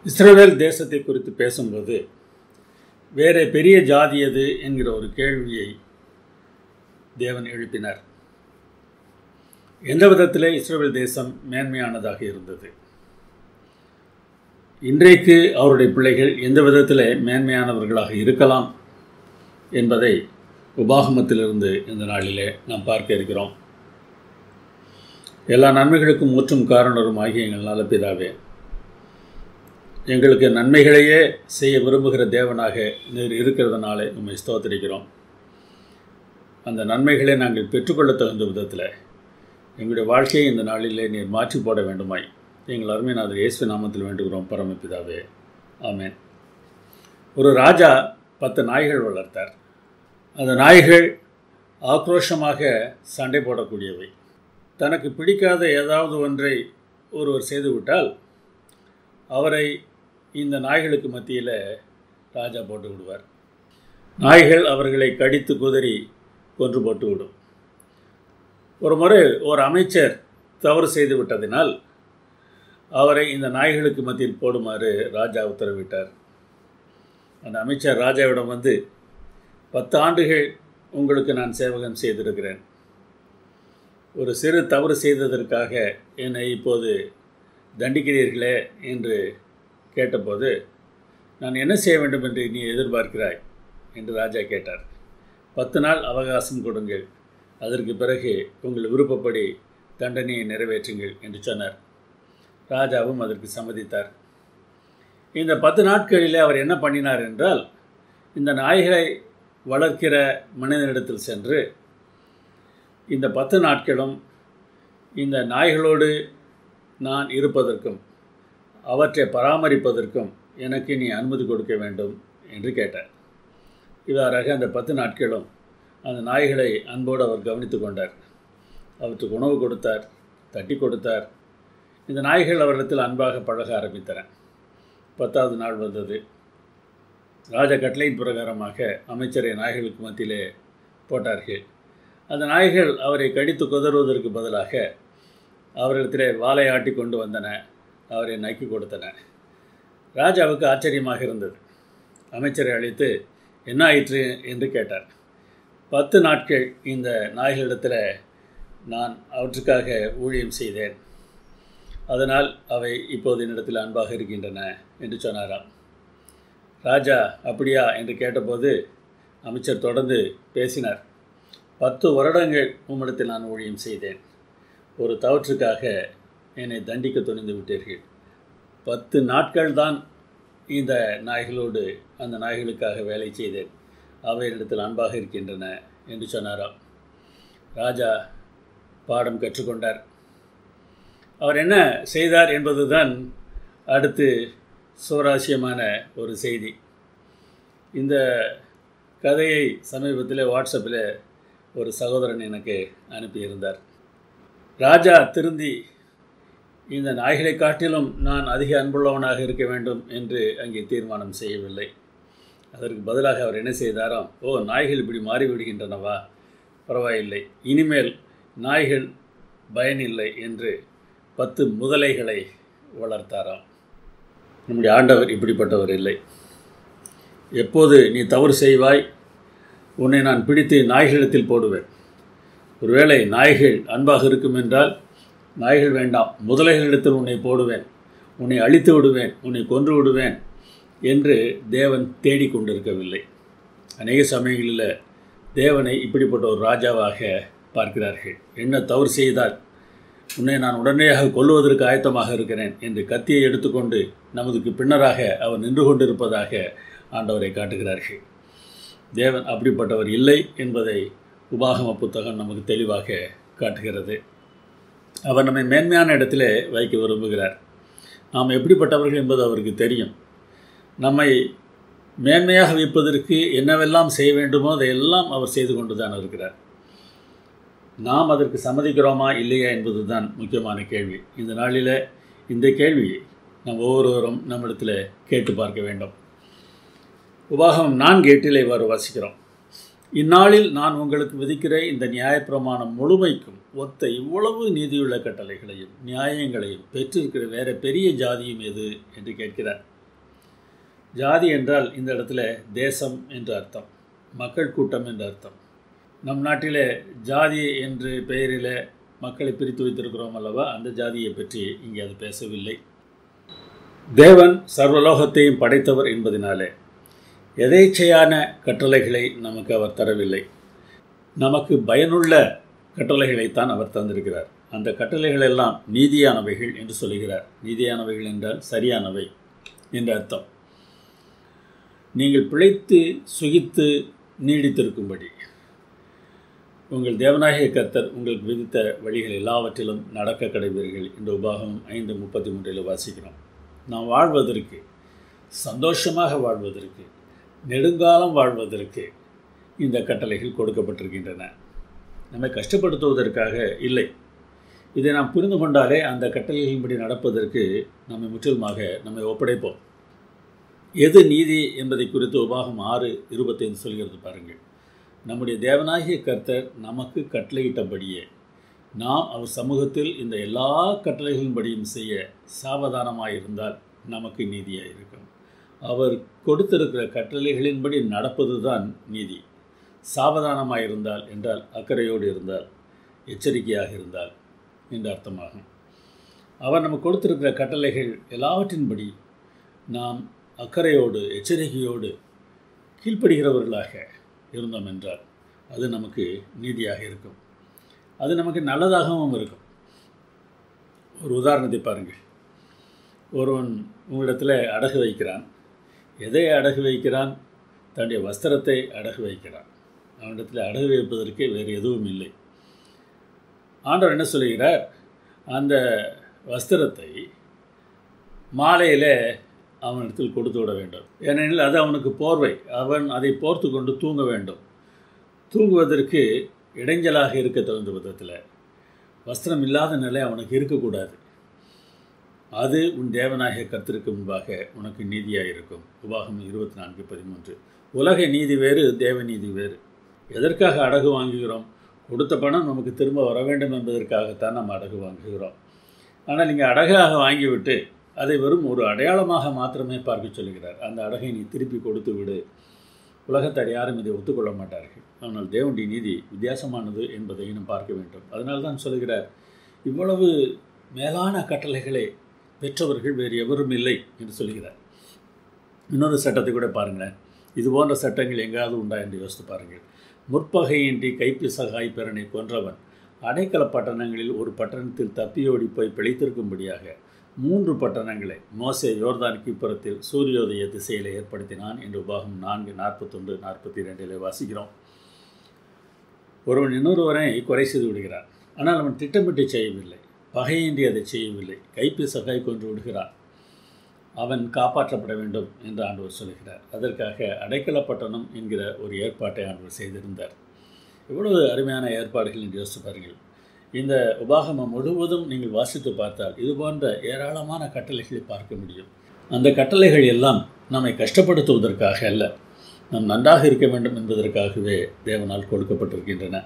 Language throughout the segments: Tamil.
இஸ்ரவேல் தேசத்தை குறித்து பேசும்போது வேற பெரிய ஜாதி எது என்கிற ஒரு கேள்வியை தேவன் எழுப்பினார் எந்த விதத்திலே இஸ்ரவேல் தேசம் மேன்மையானதாக இருந்தது இன்றைக்கு அவருடைய பிள்ளைகள் எந்த விதத்தில் மேன்மையானவர்களாக இருக்கலாம் என்பதை உபாகமத்திலிருந்து இந்த நாளிலே நாம் பார்க்க இருக்கிறோம் எல்லா நன்மைகளுக்கும் முற்றும் காரணரும் ஆகிய எங்கள் நல்ல பிதாவே எங்களுக்கு நன்மைகளையே செய்ய விரும்புகிற தேவனாக நீர் இருக்கிறதுனாலே உண்மை ஸ்தோத்திரிக்கிறோம் அந்த நன்மைகளை நாங்கள் பெற்றுக்கொள்ள தகுந்த விதத்தில் எங்களுடைய வாழ்க்கையை இந்த நாளிலே நீர் மாற்றி போட வேண்டுமாய் எங்கள் அருமைநாதர் இயேசு நாமத்தில் வேண்டுகிறோம் பரமபிதாவே ஆமேன் ஒரு ராஜா பத்து நாய்கள் வளர்த்தார் அந்த நாய்கள் ஆக்ரோஷமாக சண்டை போடக்கூடியவை தனக்கு பிடிக்காத ஏதாவது ஒன்றை ஒருவர் செய்துவிட்டால் அவரை இந்த நாய்களுக்கு மத்தியில் ராஜா போட்டு விடுவார் நாய்கள் அவர்களை கடித்து குதறி கொன்று போட்டு விடும் ஒரு முறை ஒரு அமைச்சர் தவறு செய்து விட்டதினால் அவரை இந்த நாய்களுக்கு மத்தியில் போடுமாறு ராஜா உத்தரவிட்டார் அந்த அமைச்சர் ராஜாவிடம் வந்து பத்து ஆண்டுகள் உங்களுக்கு நான் சேவகம் செய்திருக்கிறேன் ஒரு சிறு தவறு செய்ததற்காக என்னை இப்போது தண்டிக்கிறீர்களே என்று கேட்டபோது நான் என்ன செய்ய வேண்டும் என்று நீ எதிர்பார்க்கிறாய் என்று ராஜா கேட்டார் பத்து நாள் அவகாசம் கொடுங்கள் அதற்கு பிறகு உங்கள் விருப்பப்படி தண்டனையை நிறைவேற்றுங்கள் என்று சொன்னார் ராஜாவும் அதற்கு சம்மதித்தார் இந்த பத்து நாட்களிலே அவர் என்ன பண்ணினார் என்றால் இந்த நாய்களை வளர்க்கிற மனிதனிடத்தில் சென்று இந்த பத்து நாட்களும் இந்த நாய்களோடு நான் இருப்பதற்கும் அவற்றை பராமரிப்பதற்கும் எனக்கு நீ அனுமதி கொடுக்க வேண்டும் என்று கேட்டார் இவ்வாறாக அந்த பத்து நாட்களும் அந்த நாய்களை அன்போடு அவர் கவனித்து கொண்டார் அவற்றுக்கு உணவு கொடுத்தார் தட்டி கொடுத்தார் இந்த நாய்கள் அவரிடத்தில் அன்பாக பழக ஆரம்பித்தன பத்தாவது நாள் வந்தது ராஜ கட்டளையின் பிரகாரமாக அமைச்சரை நாய்களுக்கு மத்தியிலே போட்டார்கள் அந்த நாய்கள் அவரை கடித்து குதறுவதற்கு பதிலாக அவரிடத்திலே வாலை ஆட்டி கொண்டு வந்தன அவரை நக்கி கொடுத்தன ராஜாவுக்கு ஆச்சரியமாக இருந்தது அமைச்சரை அழைத்து என்ன ஆயிற்று என்று கேட்டார் பத்து நாட்கள் இந்த நாய்களிடத்தில் நான் அவற்றுக்காக ஊழியம் செய்தேன் அதனால் அவை இப்போது என்னிடத்தில் அன்பாக இருக்கின்றன என்று சொன்னாராம் ராஜா அப்படியா என்று கேட்டபோது அமைச்சர் தொடர்ந்து பேசினார் பத்து வருடங்கள் உம்மிடத்தில் நான் ஊழியம் செய்தேன் ஒரு தவற்றுக்காக என்னை தண்டிக்க துணிந்து விட்டீர்கள் பத்து நாட்கள் தான் இந்த நாய்களோடு அந்த நாய்களுக்காக வேலை செய்தேன் அவையிடத்தில் அன்பாக இருக்கின்றன என்று சொன்னாராம் ராஜா பாடம் கற்றுக்கொண்டார் அவர் என்ன செய்தார் என்பதுதான் அடுத்து சுவராசியமான ஒரு செய்தி இந்த கதையை சமீபத்தில் வாட்ஸ்அப்பில் ஒரு சகோதரன் எனக்கு அனுப்பியிருந்தார் ராஜா திருந்தி இந்த நாய்களை காட்டிலும் நான் அதிக அன்புள்ளவனாக இருக்க வேண்டும் என்று அங்கே தீர்மானம் செய்யவில்லை அதற்கு பதிலாக அவர் என்ன செய்தாராம் ஓ நாய்கள் இப்படி மாறிவிடுகின்றனவா பரவாயில்லை இனிமேல் நாய்கள் பயனில்லை என்று பத்து முதலைகளை வளர்த்தாராம் நம்முடைய ஆண்டவர் இப்படிப்பட்டவர் இல்லை எப்போது நீ தவறு செய்வாய் உன்னை நான் பிடித்து நாய்களிடத்தில் போடுவேன் ஒருவேளை நாய்கள் அன்பாக இருக்கும் என்றால் நாய்கள் வேண்டாம் முதலைகளிடத்தில் உன்னை போடுவேன் உன்னை அழித்து விடுவேன் உன்னை கொன்று விடுவேன் என்று தேவன் தேடிக்கொண்டிருக்கவில்லை அநேக சமயங்களில் தேவனை இப்படிப்பட்ட ஒரு ராஜாவாக பார்க்கிறார்கள் என்ன தவறு செய்தால் உன்னை நான் உடனடியாக கொல்லுவதற்கு ஆயத்தமாக இருக்கிறேன் என்று கத்தியை எடுத்துக்கொண்டு நமதுக்கு பின்னராக அவர் நின்று கொண்டிருப்பதாக ஆண்டவரை காட்டுகிறார்கள் தேவன் அப்படிப்பட்டவர் இல்லை என்பதை உபாகம புத்தகம் நமக்கு தெளிவாக காட்டுகிறது அவர் நம்மை மேன்மையான இடத்திலே வைக்க விரும்புகிறார் நாம் எப்படிப்பட்டவர்கள் என்பது அவருக்கு தெரியும் நம்மை மேன்மையாக வைப்பதற்கு என்னவெல்லாம் செய்ய வேண்டுமோ அதையெல்லாம் அவர் செய்து கொண்டு தான் இருக்கிறார் நாம் அதற்கு சம்மதிக்கிறோமா இல்லையா என்பது தான் முக்கியமான கேள்வி இந்த நாளில் இந்த கேள்வியை நம் ஒவ்வொருவரும் நம்மிடத்தில் கேட்டு பார்க்க வேண்டும் உபாகம் நான்கு எட்டில் இவ்வாறு வாசிக்கிறோம் இந்நாளில் நான் உங்களுக்கு விதிக்கிற இந்த நியாயப்பிரமாணம் முழுமைக்கும் ஒத்த இவ்வளவு நீதியுள்ள கட்டளைகளையும் நியாயங்களையும் பெற்றிருக்கிற வேற பெரிய ஜாதியும் எது என்று கேட்கிறார் ஜாதி என்றால் இந்த இடத்துல தேசம் என்று அர்த்தம் மக்கள் கூட்டம் என்று அர்த்தம் நம் நாட்டிலே ஜாதி என்று பெயரில் மக்களை பிரித்து வைத்திருக்கிறோம் அல்லவா அந்த ஜாதியை பற்றி இங்கே அது பேசவில்லை தேவன் சர்வலோகத்தையும் படைத்தவர் என்பதினாலே எதேச்சையான கட்டளைகளை நமக்கு அவர் தரவில்லை நமக்கு பயனுள்ள கட்டளைகளைத்தான் அவர் தந்திருக்கிறார் அந்த கட்டளைகள் எல்லாம் நீதியானவைகள் என்று சொல்கிறார் நீதியானவைகள் என்றால் சரியானவை என்று அர்த்தம் நீங்கள் பிழைத்து சுகித்து நீடித்திருக்கும்படி உங்கள் தேவநாயக கர்த்தர் உங்களுக்கு விதித்த வழிகள் எல்லாவற்றிலும் நடக்க கிடைவீர்கள் என்ற உபாகம் ஐந்து முப்பத்தி மூன்றில் வாசிக்கிறோம் நாம் வாழ்வதற்கு சந்தோஷமாக வாழ்வதற்கு நெடுங்காலம் வாழ்வதற்கு இந்த கட்டளைகள் கொடுக்கப்பட்டிருக்கின்றன நம்மை கஷ்டப்படுத்துவதற்காக இல்லை இதை நாம் புரிந்து கொண்டாலே அந்த கட்டளைகளின்படி நடப்பதற்கு நம்மை முற்றிலுமாக நம்மை ஒப்படைப்போம் எது நீதி என்பதை குறித்து உபாகம் ஆறு இருபத்தைந்து சொல்கிறது பாருங்கள் நம்முடைய தேவனாகிய கர்த்தர் நமக்கு கட்டளையிட்டபடியே நாம் அவர் சமூகத்தில் இந்த எல்லா கட்டளைகளின்படியும் செய்ய சாவதானமாயிருந்தால் நமக்கு நீதியாக இருக்கும் அவர் கொடுத்திருக்கிற கட்டளைகளின்படி நடப்பது தான் நீதி சாவதானமாயிருந்தால் என்றால் அக்கறையோடு இருந்தால் எச்சரிக்கையாக இருந்தால் என்று அர்த்தமாகும் அவர் நமக்கு கொடுத்திருக்கிற கட்டளைகள் எல்லாவற்றின்படி நாம் அக்கறையோடு எச்சரிக்கையோடு கீழ்ப்படுகிறவர்களாக இருந்தோம் என்றால் அது நமக்கு நீதியாக இருக்கும் அது நமக்கு நல்லதாகவும் இருக்கும் ஒரு உதாரணத்தை பாருங்கள் ஒருவன் உங்களிடத்தில் அடகு வைக்கிறான் எதை அடகு வைக்கிறான் தன்னுடைய வஸ்திரத்தை அடகு வைக்கிறான் அவனிடத்தில் அடகு வைப்பதற்கு வேறு எதுவும் இல்லை ஆண்டவர் என்ன சொல்கிறார் அந்த வஸ்திரத்தை மாலையில் அவனிடத்தில் கொடுத்து விட வேண்டும் ஏனெனில் அது அவனுக்கு போர்வை அவன் அதை போர்த்து கொண்டு தூங்க வேண்டும் தூங்குவதற்கு இடைஞ்சலாக இருக்க தகுந்த விதத்தில் வஸ்திரம் இல்லாத நிலை அவனுக்கு இருக்கக்கூடாது அது உன் தேவநாயக கருத்திற்கு முன்பாக உனக்கு நீதியாக இருக்கும் உபாகம் இருபத்தி நான்கு பதிமூன்று உலக நீதி வேறு தேவ நீதி வேறு எதற்காக அடகு வாங்குகிறோம் கொடுத்த பணம் நமக்கு திரும்ப வர வேண்டும் என்பதற்காகத்தான் நம்ம அடகு வாங்குகிறோம் ஆனால் நீங்கள் அடகாக வாங்கிவிட்டு அதை வெறும் ஒரு அடையாளமாக மாத்திரமே பார்க்க சொல்கிறார் அந்த அடகை நீ திருப்பி கொடுத்து விடு உலகத்தார் யாரும் இதை ஒத்துக்கொள்ள மாட்டார்கள் ஆனால் தேவனுடைய நீதி வித்தியாசமானது என்பதை நாம் பார்க்க வேண்டும் அதனால் தான் சொல்கிறார் இவ்வளவு மேலான கட்டளைகளை பெற்றவர்கள் வேறு எவரும் இல்லை என்று சொல்கிறார் இன்னொரு சட்டத்தை கூட பாருங்களேன் இது போன்ற சட்டங்கள் எங்காவது உண்டா என்று யோசித்து பாருங்கள் முற்பகையின்றி கைப்பிசகாய் பிறனை கொன்றவன் அடைக்கல பட்டணங்களில் ஒரு பட்டணத்தில் தப்பியோடி போய் பிழைத்திருக்கும்படியாக மூன்று பட்டணங்களை மோசே யோர்தானுக்கு இப்புறத்தில் சூரியோதய திசையில் ஏற்படுத்தினான் என்று உபாகம் நான்கு நாற்பத்தொன்று நாற்பத்தி ரெண்டில் வாசிக்கிறோம் ஒருவன் இன்னொருவரை கொலை செய்து விடுகிறான் ஆனால் அவன் திட்டமிட்டு செய்யவில்லை பகையின்றி அதை செய்யவில்லை கைப்பிசகாய் கொன்று விடுகிறான் அவன் காப்பாற்றப்பட வேண்டும் என்று ஆண்டவர் சொல்கிறார் அதற்காக அடைக்கலப்பட்டணம் என்கிற ஒரு ஏற்பாட்டை ஆண்டவர் செய்திருந்தார் எவ்வளவு அருமையான ஏற்பாடுகள் என்று யோசித்து பாருங்கள் இந்த உபாகமம் முழுவதும் நீங்கள் வாசித்து பார்த்தால் இது போன்ற ஏராளமான கட்டளைகளை பார்க்க முடியும் அந்த கட்டளைகள் எல்லாம் நம்மை கஷ்டப்படுத்துவதற்காக அல்ல நாம் நன்றாக இருக்க வேண்டும் என்பதற்காகவே தேவனால் கொடுக்கப்பட்டிருக்கின்றன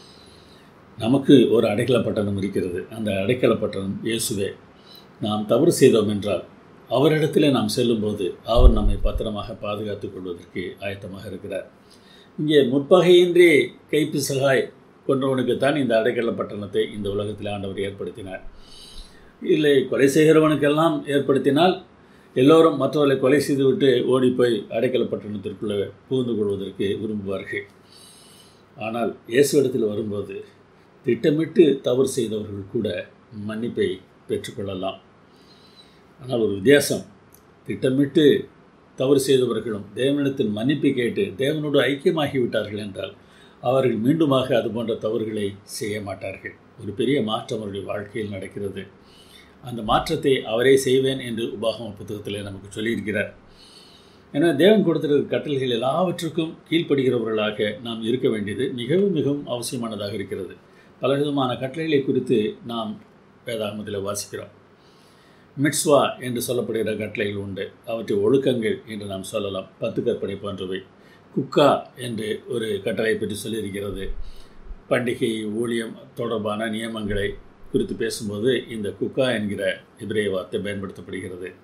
நமக்கு ஒரு அடைக்கலப்பட்டணம் இருக்கிறது அந்த அடைக்கலப்பட்டணம் இயேசுவே நாம் தவறு செய்தோம் என்றால் அவரிடத்திலே நாம் செல்லும்போது அவர் நம்மை பத்திரமாக பாதுகாத்து கொள்வதற்கு ஆயத்தமாக இருக்கிறார் இங்கே முற்பகையின்றி கைப்பிசகாய் கொன்றவனுக்குத்தான் இந்த அடைக்கல பட்டணத்தை இந்த உலகத்தில் ஆண்டவர் ஏற்படுத்தினார் இல்லை கொலை செய்கிறவனுக்கெல்லாம் ஏற்படுத்தினால் எல்லோரும் மற்றவர்களை கொலை செய்துவிட்டு ஓடிப்போய் அடைக்கல பட்டணத்திற்குள்ளே புகுந்து கொள்வதற்கு விரும்புவார்கள் ஆனால் இயேசுவிடத்தில் வரும்போது திட்டமிட்டு தவறு செய்தவர்கள் கூட மன்னிப்பை பெற்றுக்கொள்ளலாம் ஆனால் ஒரு வித்தியாசம் திட்டமிட்டு தவறு செய்தவர்களும் தேவனிடத்தில் மன்னிப்பு கேட்டு தேவனோடு ஐக்கியமாகி விட்டார்கள் என்றால் அவர்கள் மீண்டுமாக அது போன்ற தவறுகளை செய்ய மாட்டார்கள் ஒரு பெரிய மாற்றம் அவருடைய வாழ்க்கையில் நடக்கிறது அந்த மாற்றத்தை அவரே செய்வேன் என்று உபாகம புத்தகத்தில் நமக்கு சொல்லியிருக்கிறார் ஏன்னா தேவன் கொடுத்திருக்கிற கட்டளைகள் எல்லாவற்றுக்கும் கீழ்ப்படுகிறவர்களாக நாம் இருக்க வேண்டியது மிகவும் மிகவும் அவசியமானதாக இருக்கிறது பலவிதமான கட்டளைகளை குறித்து நாம் வேதாகமத்தில் வாசிக்கிறோம் மிட்ஸ்வா என்று சொல்லப்படுகிற கட்டளைகள் உண்டு அவற்றை ஒழுக்கங்கள் என்று நாம் சொல்லலாம் பத்து கற்பனை போன்றவை குக்கா என்று ஒரு கட்டளை பற்றி சொல்லியிருக்கிறது பண்டிகை ஊழியம் தொடர்பான நியமங்களை குறித்து பேசும்போது இந்த குக்கா என்கிற இபிரேய வார்த்தை பயன்படுத்தப்படுகிறது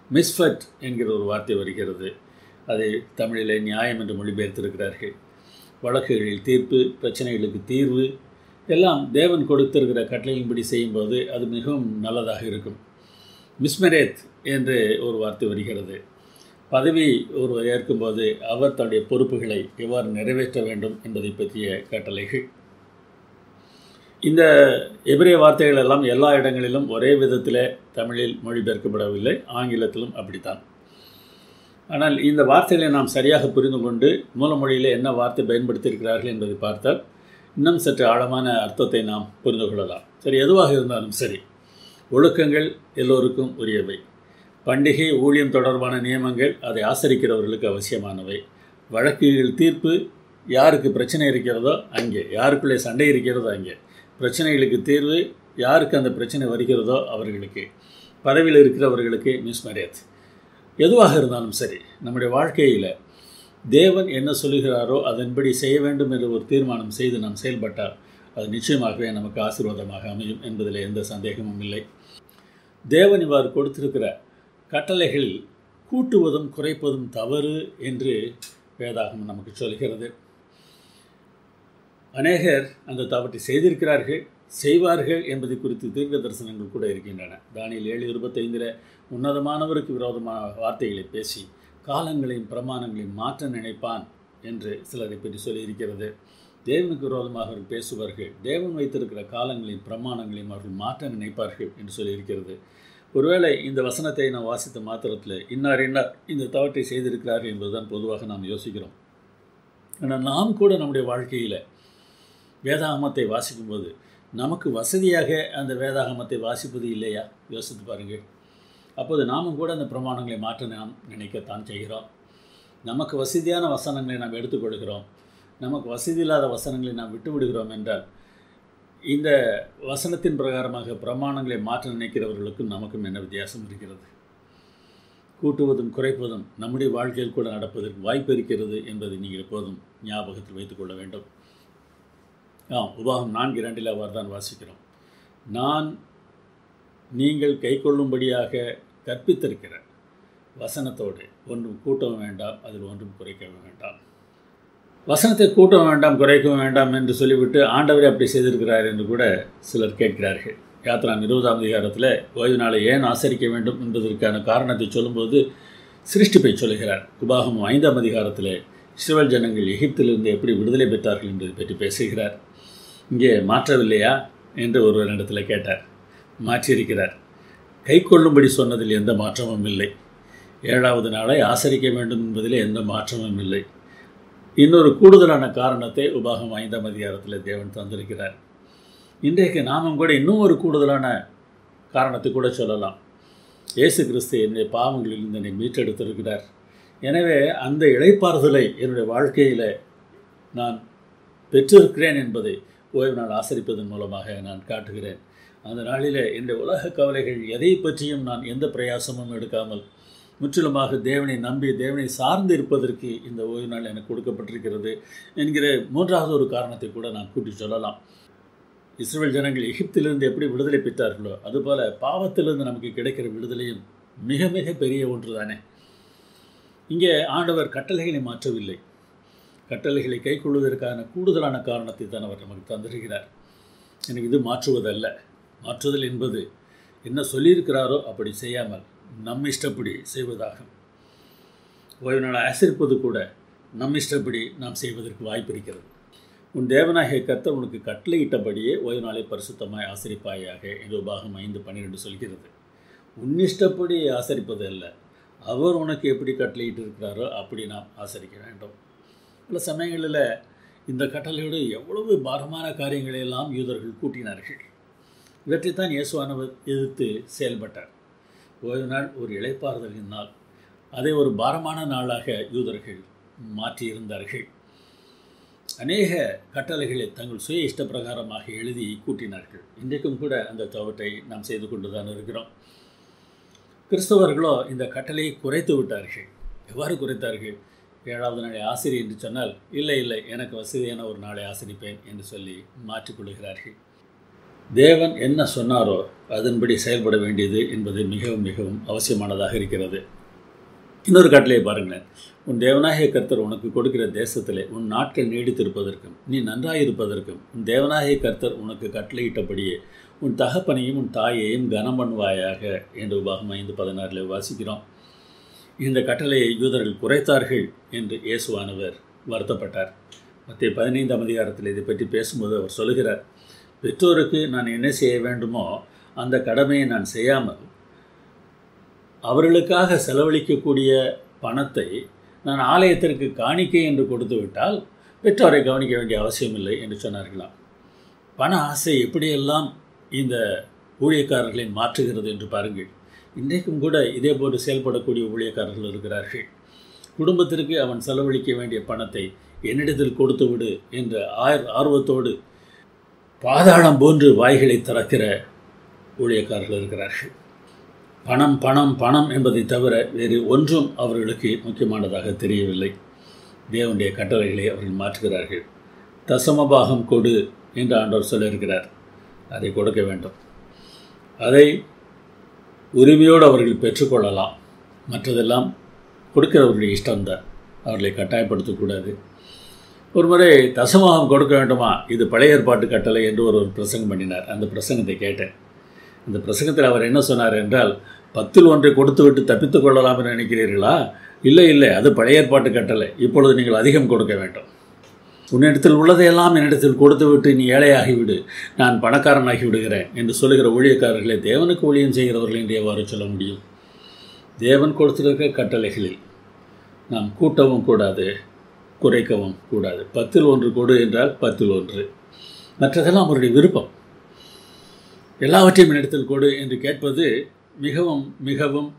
மிஸ்ஃபட் என்கிற ஒரு வார்த்தை வருகிறது அதை தமிழிலே நியாயம் என்று மொழிபெயர்த்திருக்கிறார்கள் வழக்குகளில் தீர்ப்பு பிரச்சனைகளுக்கு தீர்வு எல்லாம் தேவன் கொடுத்திருக்கிற கட்டளையின்படி செய்யும்போது அது மிகவும் நல்லதாக இருக்கும் மிஸ்மெரேத் என்று ஒரு வார்த்தை வருகிறது பதவி ஒருவர் ஏற்கும்போது அவர் தன்னுடைய பொறுப்புகளை எவ்வாறு நிறைவேற்ற வேண்டும் என்பதை பற்றிய கட்டளைகள் இந்த எபிரே வார்த்தைகள் எல்லாம் எல்லா இடங்களிலும் ஒரே விதத்தில் தமிழில் மொழிபெயர்க்கப்படவில்லை ஆங்கிலத்திலும் அப்படித்தான் ஆனால் இந்த வார்த்தைகளை நாம் சரியாக புரிந்து கொண்டு மூலமொழியில் என்ன வார்த்தை பயன்படுத்தியிருக்கிறார்கள் என்பதை பார்த்தால் இன்னும் சற்று ஆழமான அர்த்தத்தை நாம் புரிந்து கொள்ளலாம் சரி எதுவாக இருந்தாலும் சரி ஒழுக்கங்கள் எல்லோருக்கும் உரியவை பண்டிகை ஊழியம் தொடர்பான நியமங்கள் அதை ஆசரிக்கிறவர்களுக்கு அவசியமானவை வழக்குகள் தீர்ப்பு யாருக்கு பிரச்சனை இருக்கிறதோ அங்கே யாருக்குள்ளே சண்டை இருக்கிறதோ அங்கே பிரச்சனைகளுக்கு தீர்வு யாருக்கு அந்த பிரச்சனை வருகிறதோ அவர்களுக்கு பதவியில் இருக்கிறவர்களுக்கு மிஸ் மரியாத் எதுவாக இருந்தாலும் சரி நம்முடைய வாழ்க்கையில் தேவன் என்ன சொல்லுகிறாரோ அதன்படி செய்ய வேண்டும் என்று ஒரு தீர்மானம் செய்து நாம் செயல்பட்டால் அது நிச்சயமாகவே நமக்கு ஆசீர்வாதமாக அமையும் என்பதில் எந்த சந்தேகமும் இல்லை தேவன் இவ்வாறு கொடுத்திருக்கிற கட்டளைகளில் கூட்டுவதும் குறைப்பதும் தவறு என்று வேதாகம் நமக்கு சொல்கிறது அநேகர் அந்த தவற்றை செய்திருக்கிறார்கள் செய்வார்கள் என்பதை குறித்து தீர்க்க தரிசனங்கள் கூட இருக்கின்றன தானியில் ஏழு இருபத்தைந்தில் உன்னதமானவருக்கு விரோதமான வார்த்தைகளை பேசி காலங்களையும் பிரமாணங்களையும் மாற்ற நினைப்பான் என்று சிலரை பற்றி சொல்லியிருக்கிறது தேவனுக்கு விரோதமாக அவர்கள் பேசுவார்கள் தேவன் வைத்திருக்கிற காலங்களையும் பிரமாணங்களையும் அவர்கள் மாற்ற நினைப்பார்கள் என்று சொல்லியிருக்கிறது ஒருவேளை இந்த வசனத்தை நாம் வாசித்த மாத்திரத்தில் இன்னார் இன்னார் இந்த தவற்றை செய்திருக்கிறார்கள் என்பதுதான் பொதுவாக நாம் யோசிக்கிறோம் ஆனால் நாம் கூட நம்முடைய வாழ்க்கையில் வேதாகமத்தை வாசிக்கும்போது நமக்கு வசதியாக அந்த வேதாகமத்தை வாசிப்பது இல்லையா யோசித்து பாருங்கள் அப்போது நாமும் கூட அந்த பிரமாணங்களை மாற்ற நாம் நினைக்கத்தான் செய்கிறோம் நமக்கு வசதியான வசனங்களை நாம் எடுத்துக்கொள்கிறோம் நமக்கு வசதி இல்லாத வசனங்களை நாம் விட்டு விடுகிறோம் என்றால் இந்த வசனத்தின் பிரகாரமாக பிரமாணங்களை மாற்ற நினைக்கிறவர்களுக்கும் நமக்கும் என்ன வித்தியாசம் இருக்கிறது கூட்டுவதும் குறைப்பதும் நம்முடைய வாழ்க்கையில் கூட நடப்பதற்கு வாய்ப்பு இருக்கிறது என்பதை நீங்கள் எப்போதும் ஞாபகத்தில் வைத்துக்கொள்ள வேண்டும் ஆம் உபாகம் நான்கு இரண்டில் அவர் தான் வாசிக்கிறோம் நான் நீங்கள் கை கொள்ளும்படியாக கற்பித்திருக்கிற வசனத்தோடு ஒன்றும் கூட்டவும் வேண்டாம் அதில் ஒன்றும் குறைக்கவும் வேண்டாம் வசனத்தை கூட்டவும் வேண்டாம் குறைக்கவும் வேண்டாம் என்று சொல்லிவிட்டு ஆண்டவரே அப்படி செய்திருக்கிறார் என்று கூட சிலர் கேட்கிறார்கள் யாத்திராம் இருபதாம் அதிகாரத்தில் ஓய்வு நாளை ஏன் ஆசரிக்க வேண்டும் என்பதற்கான காரணத்தை சொல்லும்போது சிருஷ்டிப்பை சொல்லுகிறார் உபாகம் ஐந்தாம் அதிகாரத்தில் இஸ்ரேல் ஜனங்கள் எகிப்திலிருந்து எப்படி விடுதலை பெற்றார்கள் என்பதை பற்றி பேசுகிறார் இங்கே மாற்றவில்லையா என்று ஒருவரிடத்தில் கேட்டார் மாற்றியிருக்கிறார் கை கொள்ளும்படி சொன்னதில் எந்த மாற்றமும் இல்லை ஏழாவது நாளை ஆசரிக்க வேண்டும் என்பதில் எந்த மாற்றமும் இல்லை இன்னொரு கூடுதலான காரணத்தை உபாகம் ஐந்தாம் அதிகாரத்தில் தேவன் தந்திருக்கிறார் இன்றைக்கு நாமும் கூட இன்னும் ஒரு கூடுதலான காரணத்தை கூட சொல்லலாம் இயேசு கிறிஸ்து என்னுடைய பாவங்களிலிருந்து என்னை மீட்டெடுத்திருக்கிறார் எனவே அந்த இழைப்பாறுதலை என்னுடைய வாழ்க்கையில் நான் பெற்றிருக்கிறேன் என்பதை ஓய்வு நாள் ஆசரிப்பதன் மூலமாக நான் காட்டுகிறேன் அந்த நாளில் என்னுடைய உலக கவலைகள் எதை பற்றியும் நான் எந்த பிரயாசமும் எடுக்காமல் முற்றிலுமாக தேவனை நம்பி தேவனை சார்ந்து இருப்பதற்கு இந்த ஓய்வு நாள் எனக்கு கொடுக்கப்பட்டிருக்கிறது என்கிற மூன்றாவது ஒரு காரணத்தை கூட நான் கூட்டி சொல்லலாம் இஸ்ரேல் ஜனங்கள் எகிப்திலிருந்து எப்படி விடுதலை பெற்றார்களோ அதுபோல் பாவத்திலிருந்து நமக்கு கிடைக்கிற விடுதலையும் மிக மிக பெரிய ஒன்று தானே இங்கே ஆண்டவர் கட்டளைகளை மாற்றவில்லை கட்டளைகளை கை கொள்வதற்கான கூடுதலான காரணத்தை தான் அவர் நமக்கு தந்திருக்கிறார் எனக்கு இது மாற்றுவதல்ல மாற்றுதல் என்பது என்ன சொல்லியிருக்கிறாரோ அப்படி செய்யாமல் நம் இஷ்டப்படி செய்வதாகும் ஓய்வு நாள் ஆசிரிப்பது கூட நம் இஷ்டப்படி நாம் செய்வதற்கு வாய்ப்பு இருக்கிறது உன் தேவனாகிய கர்த்தர் உனக்கு கட்டளையிட்டபடியே ஓய்வு நாளை பரிசுத்தமாய் ஆசரிப்பாயாக என்று உபாகம் ஐந்து பன்னிரெண்டு சொல்கிறது உன் இஷ்டப்படி ஆசரிப்பது அல்ல அவர் உனக்கு எப்படி கட்டளையிட்டு இருக்கிறாரோ அப்படி நாம் ஆசரிக்க வேண்டும் பல சமயங்களில் இந்த கட்டளையோடு எவ்வளவு பாரமான காரியங்களை எல்லாம் யூதர்கள் கூட்டினார்கள் இவற்றைத்தான் இயேசுவானவர் எதிர்த்து செயல்பட்டார் ஓய்வு நாள் ஒரு இழைப்பாறுதலின் நாள் அதை ஒரு பாரமான நாளாக யூதர்கள் மாற்றியிருந்தார்கள் அநேக கட்டளைகளை தங்கள் சுய இஷ்ட பிரகாரமாக எழுதி கூட்டினார்கள் இன்றைக்கும் கூட அந்த தவற்றை நாம் செய்து கொண்டு தான் இருக்கிறோம் கிறிஸ்தவர்களோ இந்த கட்டளையை குறைத்து விட்டார்கள் எவ்வாறு குறைத்தார்கள் ஏழாவது நாளை ஆசிரியர் என்று சொன்னால் இல்லை இல்லை எனக்கு வசதியான ஒரு நாளை ஆசிரிப்பேன் என்று சொல்லி மாற்றிக்கொள்கிறார்கள் தேவன் என்ன சொன்னாரோ அதன்படி செயல்பட வேண்டியது என்பது மிகவும் மிகவும் அவசியமானதாக இருக்கிறது இன்னொரு கட்டளையை பாருங்களேன் உன் தேவனாகிய கர்த்தர் உனக்கு கொடுக்கிற தேசத்திலே உன் நாட்கள் நீடித்திருப்பதற்கும் நீ நன்றாயிருப்பதற்கும் உன் தேவனாகிய கர்த்தர் உனக்கு கட்டளையிட்டபடியே உன் தகப்பனையும் உன் தாயையும் கனம் பண்ணுவாயாக என்று உபாகம் ஐந்து பதினாறில் வாசிக்கிறோம் இந்த கட்டளையை யூதர்கள் குறைத்தார்கள் என்று இயேசுவானவர் வருத்தப்பட்டார் மத்திய பதினைந்தாம் அதிகாரத்தில் இதை பற்றி பேசும்போது அவர் சொல்லுகிறார் பெற்றோருக்கு நான் என்ன செய்ய வேண்டுமோ அந்த கடமையை நான் செய்யாமல் அவர்களுக்காக செலவழிக்கக்கூடிய பணத்தை நான் ஆலயத்திற்கு காணிக்கை என்று கொடுத்து விட்டால் பெற்றோரை கவனிக்க வேண்டிய அவசியமில்லை என்று சொன்னார்களாம் பண ஆசை எப்படியெல்லாம் இந்த ஊழியக்காரர்களை மாற்றுகிறது என்று பாருங்கள் இன்றைக்கும் கூட இதே போன்று செயல்படக்கூடிய ஊழியக்காரர்கள் இருக்கிறார்கள் குடும்பத்திற்கு அவன் செலவழிக்க வேண்டிய பணத்தை என்னிடத்தில் கொடுத்து விடு என்ற ஆர் ஆர்வத்தோடு பாதாளம் போன்று வாய்களை திறக்கிற ஊழியக்காரர்கள் இருக்கிறார்கள் பணம் பணம் பணம் என்பதை தவிர வேறு ஒன்றும் அவர்களுக்கு முக்கியமானதாக தெரியவில்லை தேவனுடைய கட்டளைகளை அவர்கள் மாற்றுகிறார்கள் தசமபாகம் கொடு என்று ஆண்டவர் சொல்லியிருக்கிறார் அதை கொடுக்க வேண்டும் அதை உரிமையோடு அவர்கள் பெற்றுக்கொள்ளலாம் மற்றதெல்லாம் கொடுக்கிறவர்களுடைய இஷ்டம்தான் அவர்களை கட்டாயப்படுத்தக்கூடாது ஒரு முறை தசமபாகம் கொடுக்க வேண்டுமா இது பழைய ஏற்பாட்டு கட்டளை என்று ஒரு ஒரு பிரசங்கம் பண்ணினார் அந்த பிரசங்கத்தை கேட்டேன் இந்த பிரசங்கத்தில் அவர் என்ன சொன்னார் என்றால் பத்தில் ஒன்றை கொடுத்து விட்டு தப்பித்துக் கொள்ளலாம் என்று நினைக்கிறீர்களா இல்லை இல்லை அது பழைய ஏற்பாட்டு கட்டளை இப்பொழுது நீங்கள் அதிகம் கொடுக்க வேண்டும் உன்னிடத்தில் உள்ளதையெல்லாம் என்னிடத்தில் கொடுத்து விட்டு நீ ஏழையாகிவிடு நான் பணக்காரனாகி விடுகிறேன் என்று சொல்லுகிற ஊழியக்காரர்களை தேவனுக்கு ஊழியம் செய்கிறவர்கள் என்று எவ்வாறு சொல்ல முடியும் தேவன் கொடுத்திருக்கிற கட்டளைகளில் நாம் கூட்டவும் கூடாது குறைக்கவும் கூடாது பத்தில் ஒன்று கொடு என்றால் பத்தில் ஒன்று மற்றதெல்லாம் அவருடைய விருப்பம் எல்லாவற்றையும் இடத்தில் கொடு என்று கேட்பது மிகவும் மிகவும்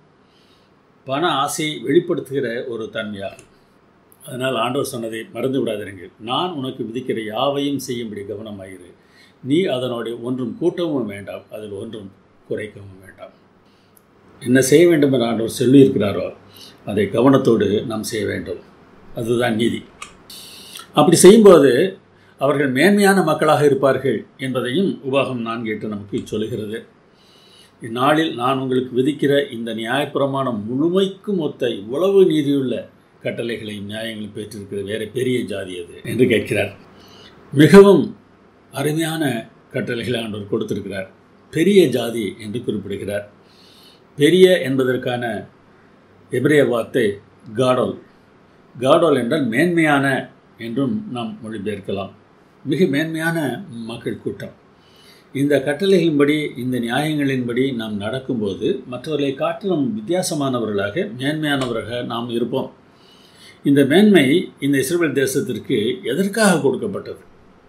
பண ஆசையை வெளிப்படுத்துகிற ஒரு தன்மையாகும் அதனால் ஆண்டவர் சொன்னதை மறந்து விடாதீர்கள் நான் உனக்கு விதிக்கிற யாவையும் செய்யும்படி கவனமாயிரு நீ அதனுடைய ஒன்றும் கூட்டவும் வேண்டாம் அதில் ஒன்றும் குறைக்கவும் வேண்டாம் என்ன செய்ய வேண்டும் என்று ஆண்டவர் சொல்லியிருக்கிறாரோ அதை கவனத்தோடு நாம் செய்ய வேண்டும் அதுதான் நீதி அப்படி செய்யும்போது அவர்கள் மேன்மையான மக்களாக இருப்பார்கள் என்பதையும் உபாகம் நான்கு எட்டு நமக்கு சொல்லுகிறது இந்நாளில் நான் உங்களுக்கு விதிக்கிற இந்த நியாயப்பிரமாணம் முழுமைக்கும் ஒத்த இவ்வளவு நீதியுள்ள கட்டளைகளையும் நியாயங்களையும் பெற்றிருக்கிற வேற பெரிய ஜாதி அது என்று கேட்கிறார் மிகவும் அருமையான கட்டளைகளை ஆண்டவர் கொடுத்திருக்கிறார் பெரிய ஜாதி என்று குறிப்பிடுகிறார் பெரிய என்பதற்கான எபிரேய வார்த்தை காடோல் காடோல் என்றால் மேன்மையான என்றும் நாம் மொழிபெயர்க்கலாம் மிக மேன்மையான மக்கள் கூட்டம் இந்த கட்டளைகளின்படி இந்த நியாயங்களின்படி நாம் நடக்கும்போது மற்றவர்களை காட்டிலும் வித்தியாசமானவர்களாக மேன்மையானவர்களாக நாம் இருப்போம் இந்த மேன்மை இந்த இஸ்ரேல் தேசத்திற்கு எதற்காக கொடுக்கப்பட்டது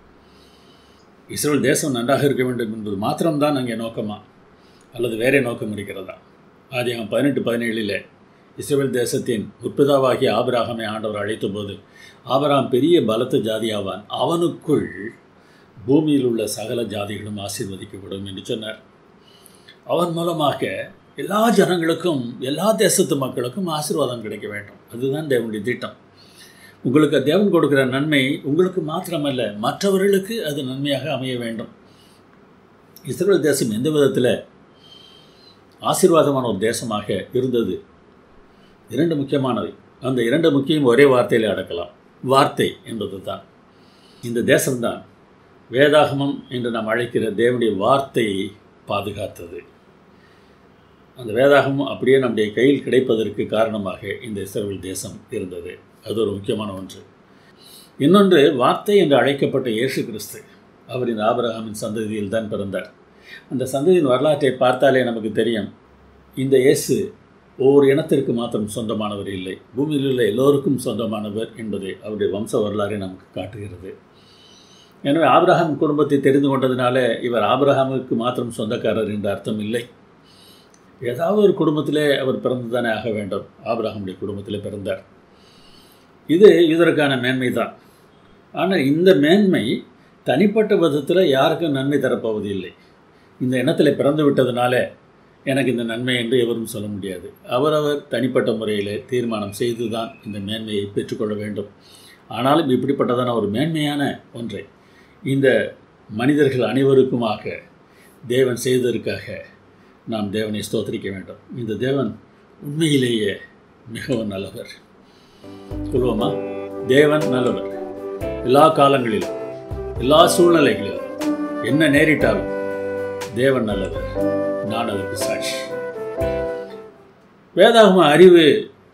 இஸ்ரேல் தேசம் நன்றாக இருக்க வேண்டும் என்பது மாத்திரம்தான் அங்கே நோக்கமா அல்லது வேறே நோக்கம் இருக்கிறதா ஆதியம் பதினெட்டு பதினேழில் இஸ்ரேல் தேசத்தின் முற்பிதாவாகிய ஆபராகமை ஆண்டவர் அழைத்த போது ஆபராம் பெரிய பலத்த ஜாதியாவான் அவனுக்குள் பூமியில் உள்ள சகல ஜாதிகளும் ஆசீர்வதிக்கப்படும் என்று சொன்னார் அவன் மூலமாக எல்லா ஜனங்களுக்கும் எல்லா தேசத்து மக்களுக்கும் ஆசீர்வாதம் கிடைக்க வேண்டும் அதுதான் தேவனுடைய திட்டம் உங்களுக்கு தேவன் கொடுக்கிற நன்மை உங்களுக்கு மாத்திரமல்ல மற்றவர்களுக்கு அது நன்மையாக அமைய வேண்டும் இஸ்ரேல் தேசம் எந்த விதத்தில் ஆசீர்வாதமான ஒரு தேசமாக இருந்தது இரண்டு முக்கியமானவை அந்த இரண்டு முக்கியம் ஒரே வார்த்தையில் அடக்கலாம் வார்த்தை என்பது தான் இந்த தேசம்தான் வேதாகமம் என்று நாம் அழைக்கிற தேவனுடைய வார்த்தையை பாதுகாத்தது அந்த வேதாகமம் அப்படியே நம்முடைய கையில் கிடைப்பதற்கு காரணமாக இந்த இஸ்ரேல் தேசம் இருந்தது அது ஒரு முக்கியமான ஒன்று இன்னொன்று வார்த்தை என்று அழைக்கப்பட்ட இயேசு கிறிஸ்து அவர் இந்த ஆபரகாமின் சந்ததியில் தான் பிறந்தார் அந்த சந்ததியின் வரலாற்றை பார்த்தாலே நமக்கு தெரியும் இந்த இயேசு ஒவ்வொரு இனத்திற்கு மாத்திரம் சொந்தமானவர் இல்லை பூமியில் உள்ள எல்லோருக்கும் சொந்தமானவர் என்பதை அவருடைய வம்ச வரலாறை நமக்கு காட்டுகிறது எனவே ஆபிரகாம் குடும்பத்தை தெரிந்து கொண்டதினால இவர் ஆபிரகாமுக்கு மாத்திரம் சொந்தக்காரர் என்ற அர்த்தம் இல்லை ஏதாவது ஒரு குடும்பத்திலே அவர் பிறந்து தானே ஆக வேண்டும் ஆபிரகாமுடைய குடும்பத்தில் பிறந்தார் இது இதற்கான மேன்மை தான் ஆனால் இந்த மேன்மை தனிப்பட்ட விதத்தில் யாருக்கும் நன்மை தரப்போவது இல்லை இந்த இனத்தில் பிறந்து விட்டதுனால எனக்கு இந்த நன்மை என்று எவரும் சொல்ல முடியாது அவரவர் தனிப்பட்ட முறையில் தீர்மானம் செய்து தான் இந்த மேன்மையை பெற்றுக்கொள்ள வேண்டும் ஆனாலும் இப்படிப்பட்டதான ஒரு மேன்மையான ஒன்றை இந்த மனிதர்கள் அனைவருக்குமாக தேவன் செய்ததற்காக நாம் தேவனை ஸ்தோத்திரிக்க வேண்டும் இந்த தேவன் உண்மையிலேயே மிகவும் நல்லவர் சொல்லுவோமா தேவன் நல்லவர் எல்லா காலங்களிலும் எல்லா சூழ்நிலைகளிலும் என்ன நேரிட்டாலும் தேவன் நல்லவர் நான் அதற்கு சாட்சி வேதாகம அறிவு